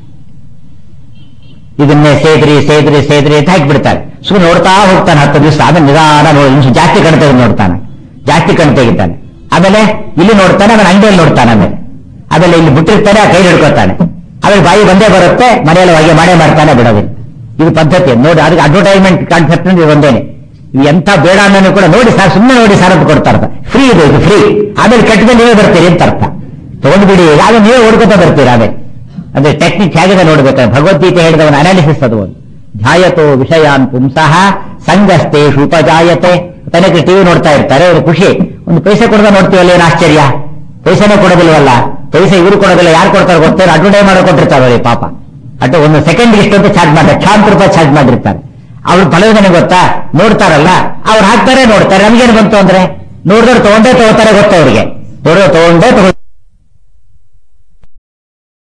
ಇದನ್ನೇ ಸೇದ್ರಿ ಸೇದ್ರಿ ಸೇದ್ರಿ ಅಂತ ಹಾಕಿಬಿಡ್ತಾರೆ ಸುಮ್ಮನೆ ನೋಡ್ತಾ ಹೋಗ್ತಾನೆ ಹತ್ತು ದಿವಸ ಆಮೇಲೆ ನಿಧಾನ ನೋಡಿ ನಿಮಿಷ ಜಾಸ್ತಿ ಕಣ್ ತೆಗೆದು ನೋಡ್ತಾನೆ ಜಾಸ್ತಿ ಕಣ್ ತೆಗಿತಾನೆ ಆಮೇಲೆ ಇಲ್ಲಿ ನೋಡ್ತಾನೆ ಆಮೇಲೆ ಅಂಗಡಿಯಲ್ಲಿ ನೋಡ್ತಾನೆ ಆಮೇಲೆ ಆಮೇಲೆ ಇಲ್ಲಿ ಬಿಟ್ಟಿರ್ತಾನೆ ಆ ಕೈ ಹಿಡ್ಕೊತಾನೆ ಆಮೇಲೆ ಬಾಯಿ ಬಂದೇ ಬರುತ್ತೆ ಮನೆಯಲ್ಲಿ ಹಾಗೆ ಮಾಡೇ ಮಾಡ್ತಾನೆ ಬಿಡೋದಿಲ್ಲ ಇದು ಪದ್ಧತಿ ನೋಡಿ ಅದಕ್ಕೆ ಅಡ್ವರ್ಟೈಸ್ಮೆಂಟ್ ಕಾನ್ಸೆಪ್ಟ್ ಇದು ಒಂದೇನೆ ಇದು ಎಂತ ಬೇಡ ಅನ್ನೋನು ಕೂಡ ನೋಡಿ ಸರ್ ಸುಮ್ಮನೆ ನೋಡಿ ಸರ್ ಅಂತ ಕೊಡ್ತಾ ಫ್ರೀ ಇದು ಇದು ಫ್ರೀ ಆಮೇಲೆ ಕಟ್ಟಿದ ನೀವೇ ಬರ್ತೀರಿ ಅಂತ ಅರ್ಥ ತಗೊಂಡ್ಬಿಡಿ ಆಮೇಲೆ ನೀವೇ ಓಡ್ಕೊತಾ ಬರ್ತೀರಿ ಆಮೇಲೆ ಅಂದ್ರೆ ಟೆಕ್ನಿಕ್ ಹೇಗಿದೆ ನೋಡ್ಬೇಕಾದ್ರೆ ಭಗವದ್ಗೀತೆ ಹೇಳಿದವನ ಅನಾಲಿಸಿಸ್ ಅದು ಒಂದು ಧ್ಯಾಯತೋ ವಿಷಯಾನ್ ಪುಂಸಃ ಸಂಗಸ್ತೇಷು ಉಪಜಾಯತೆ ತನಗೆ ಟಿವಿ ನೋಡ್ತಾ ಇರ್ತಾರೆ ಅವ್ರ ಖುಷಿ ಒಂದು ಪೈಸೆ ಕೊಡದ ನೋಡ್ತೀವಲ್ಲ ಏನು ಆಶ್ಚರ್ಯ ಪೈಸೆನೇ ಕೊಡೋದಿಲ್ವಲ್ಲ ಪೈಸೆ ಇವರು ಕೊಡೋದಿಲ್ಲ ಯಾರು ಕೊಡ್ತಾರೆ ಗೊತ್ತೇನು ಅಡ್ವರ್ಟೈಸ್ ಮಾಡೋ ಕೊಟ್ಟಿರ್ತಾರೆ ಪಾಪ ಅಟ್ ಒಂದು ಸೆಕೆಂಡ್ ಇಷ್ಟೊಂತ ಚಾರ್ಜ್ ಮಾಡ್ತಾರೆ ಲಕ್ಷಾಂತರ ರೂಪಾಯಿ ಚಾರ್ಜ್ ಮಾಡಿರ್ತಾರೆ ಅವ್ರು ಫಲವೇದನೆ ಗೊತ್ತಾ ನೋಡ್ತಾರಲ್ಲ ಅವ್ರು ಹಾಕ್ತಾರೆ ನೋಡ್ತಾರೆ ನಮ್ಗೇನು ಬಂತು ಅಂದ್ರೆ ನೋಡಿದವ್ರು ತಗೊಂಡೇ ತಗೋತಾರೆ ಗೊತ್ತ ಅವ್ರಿಗೆ ನೋಡೋ ತಗೊಂಡೇ ತಗೋ